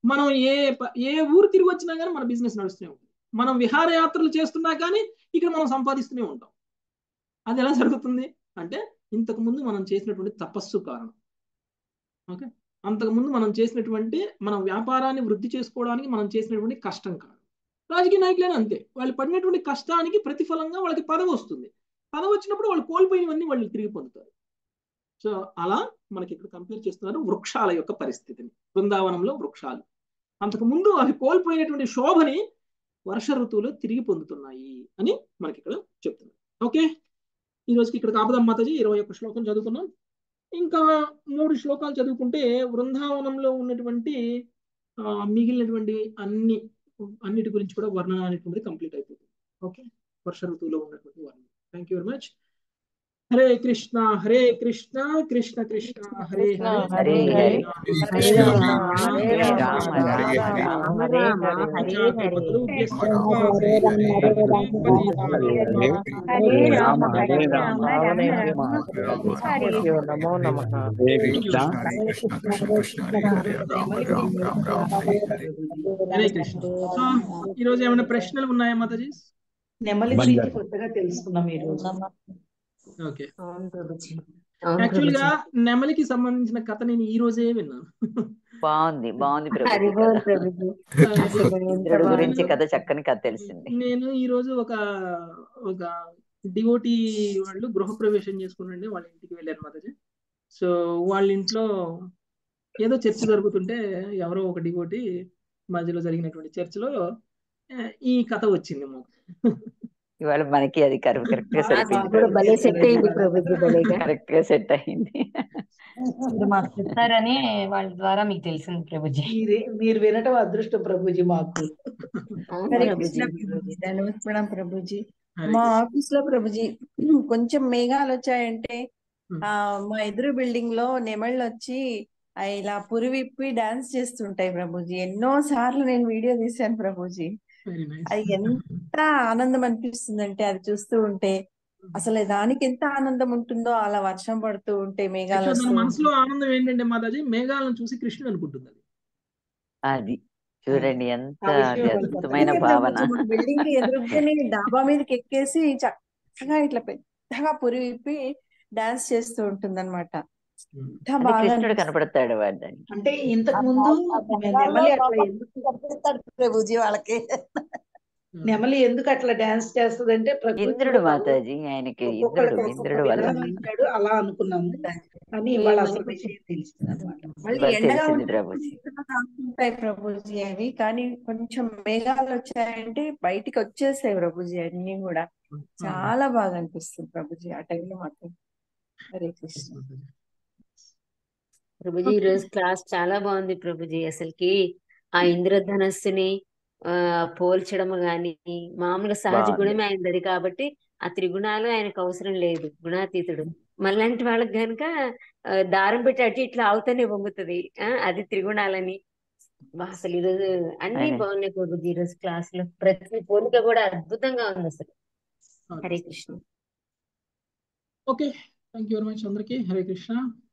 మనం ఏ ప- ఏ ఊరు తిరిగి వచ్చినా కానీ మన బిజినెస్ నడుస్తూనే ఉంటుంది మనం విహారయాత్రలు చేస్తున్నా కానీ ఇక్కడ మనం సంపాదిస్తూనే ఉంటాం అది ఎలా జరుగుతుంది అంటే ఇంతకు ముందు మనం చేసినటువంటి తపస్సు కారణం ఓకే అంతకుముందు మనం చేసినటువంటి మన వ్యాపారాన్ని వృద్ధి చేసుకోవడానికి మనం చేసినటువంటి కష్టం కాదు రాజకీయ నాయకులైనా అంతే వాళ్ళు పడినటువంటి కష్టానికి ప్రతిఫలంగా వాళ్ళకి పదవి వస్తుంది పదవి వచ్చినప్పుడు వాళ్ళు కోల్పోయినవన్నీ వాళ్ళు తిరిగి పొందుతారు సో అలా మనకి ఇక్కడ కంపేర్ చేస్తున్నారు వృక్షాల యొక్క పరిస్థితిని బృందావనంలో వృక్షాలు అంతకు ముందు అవి కోల్పోయినటువంటి శోభని వర్ష ఋతువులో తిరిగి పొందుతున్నాయి అని మనకి ఇక్కడ చెప్తున్నారు ఓకే ఈ రోజుకి ఇక్కడ కాపదాం మాతాజీ ఇరవై ఒక్క శ్లోకం చదువుకున్నాం ఇంకా మూడు శ్లోకాలు చదువుకుంటే వృందావనంలో ఉన్నటువంటి ఆ, మిగిలినటువంటి అన్ని అన్నిటి గురించి కూడా వర్ణన అనేటువంటిది కంప్లీట్ అయిపోతుంది ఓకే వర్ష ఋతువులో ఉన్నటువంటి వర్ణన thank you very much Hare Krishna Hare Krishna Krishna Krishna Hare Hare Hare Hare Hare Rama Hare Hare Rama Rama Hare Rama Rama Rama Hare Rama Hare Hare Hare పతితానాం హరే రామ హరే రామ హరే రామ హరే నమో నమ హరే కృష్ణ హరే కృష్ణ కృష్ణ కృష్ణ హరే హరే రామ రామ రామ రామ హరే హరే హరే కృష్ణ సో ఈ రోజు ఏమైనా ప్రశ్నలు ఉన్నాయా మాతాజీ నెమలి బండి గురించి గారు. కొత్తగా తెలుసుకున్నాం ఈ రోజు ఓకే అవును ప్రభుజీ అవును యాక్చువల్ గా ప్రభుజీ నెమలికి సంబంధించిన కథ నేను ఈ రోజే విన్నాను బాగుంది బాగుంది ప్రభుజీ హరిబోల్ కథ ప్రభుజీ అసలు ఎంత ఇంద్రుడి గురించి బాగుందో కథ చక్కని కథ తెలిసింది నేను ఈ రోజు ఒక ఒక డివోటీ వాళ్ళు గృహప్రవేశం చేసుకునండి వాళ్ళ ఇంటికి వెళ్ళారు మాతాజీ సో వాళ్ళ ఇంట్లో ఏదో చర్చ జరుగుతుంటే ఎవరో ఒక డివోటీ మధ్యలో జరిగినటువంటి చర్చలో ఆ, ఈ కథ వచ్చింది మాకు ఇవాళ మనకి అది కరెక్ట్ గా అది సరిపోయింది కూడా భలే ప్రభుజీ సెట్ అయింది ప్రభుజీ భలేగా కరెక్ట్ గా సెట్ అయింది మీరు మాకు చెప్తారని వాళ్ళ ద్వారా మీకు తెలిసింది ప్రభుజీ మీరే మీరు వినటం అదృష్టం ప్రభుజీ మాకు అవును హరే ప్రభుజీ కృష్ణ ప్రభుజీ ధన్యవాదం ప్రభుజీ హరే మా కృష్ణ ఆఫీస్ లో ప్రభుజీ కొంచెం మేఘాలు వచ్చాయంటే ఉమ్. ఆ మా ఎదురు బిల్డింగ్ లో నెమళ్ళు వచ్చి ఆ ఇలా పురి విప్పి డాన్స్ చేస్తుంటాయి ప్రభుజీ ఎన్నో సార్లు నేను వీడియో తీశాను ప్రభుజీ వెరీ నైస్ అది ఎంత ఆనందం అనిపిస్తుందంటే అది చూస్తూ ఉంటే అసలు దానికి ఎంత ఆనందం ఉంటుందో అలా వర్షం పడుతూ ఉంటే మేఘాలు యాక్చువల్ వస్తూ తన ఉంటే మనసులో ఆనందం ఏంటంటే మాతాజీ మేఘాలను చూసి కృష్ణుడు అనుకుంటుంది అది అది చూడండి ఎంత ఆ అది విషయం అద్భుతమైన అందుకే భావన ప్రభుజీ మా బిల్డింగ్ కి ఎదురుగానే డాబా మీదకి ఎక్కేసి చక్కగా ఇట్లా పెద్దగా పురి విప్పి డాన్స్ చేస్తూ ఉంటుందన్నమాట ఉమ్. ఎంత అంటే బాగా కృష్ణుడు అనిపిస్తుంది కనపడతాడు వాడు దానికి అంటే ఇంతకు ముందు ఆ బెంగాల్లో నెమలి అట్లా పాపం ఎందుకు కనిపిస్తాడు ప్రభుజీ వాళ్ళకి ఉమ్. నెమలి ఎందుకు అట్లా డాన్స్ చేస్తుందంటే ప్రకృతిలో ఇంద్రుడు తను మాతాజీ ఆయనకి ఇంద్రుడు ఒక్కొక్కడికి ఒక్కొక్క ఇంద్రుడు వల్ల విధానం ఇచ్చాడు అలా అనుకున్నాము కానీ ఇవాళ అసలు విషయం తెలిసింది అనమాట మళ్ళీ ఇవాళ ఎండగా తెలిసింది ఉంటే ప్రభుజీ ఉంటాయి ప్రభుజీ అవి కానీ కొంచెం మేఘాలు వచ్చాయంటే బయటికి వచ్చేసాయి ప్రభుజీ అన్ని కూడా ఉమ్. చాలా బాగా అనిపిస్తుంది ప్రభుజీ ఆ టైంలో మాత్రం హరే కృష్ణ ప్రభుజీ ఈ రోజు క్లాస్ చాలా బాగుంది ప్రభుజీ అసలుకి ఆ ఇంద్రధనస్సుని ఆ పోల్చడం గాని మామూలుగా సహజ బాగుంది గుణమే ఆయనది కాబట్టి ఆ త్రిగుణాలు ఆయనకు అవసరం లేదు గుణాతీతుడు మళ్ళంటి వాళ్ళకి గనుక ఆ, దారం పెట్టి అటు ఇట్లా అవుతానే పొంగుతుంది ఆ అది త్రిగుణాలని బా, అసలు ఈరోజు అన్ని ఆయన బాగున్నాయి ప్రభుజీ ఈ రోజు క్లాస్ లో ప్రతి పోలిక కూడా అద్భుతంగా ఉంది అసలు అవును. Hare Krishna okay thank you very much అందరికీ హరే కృష్ణ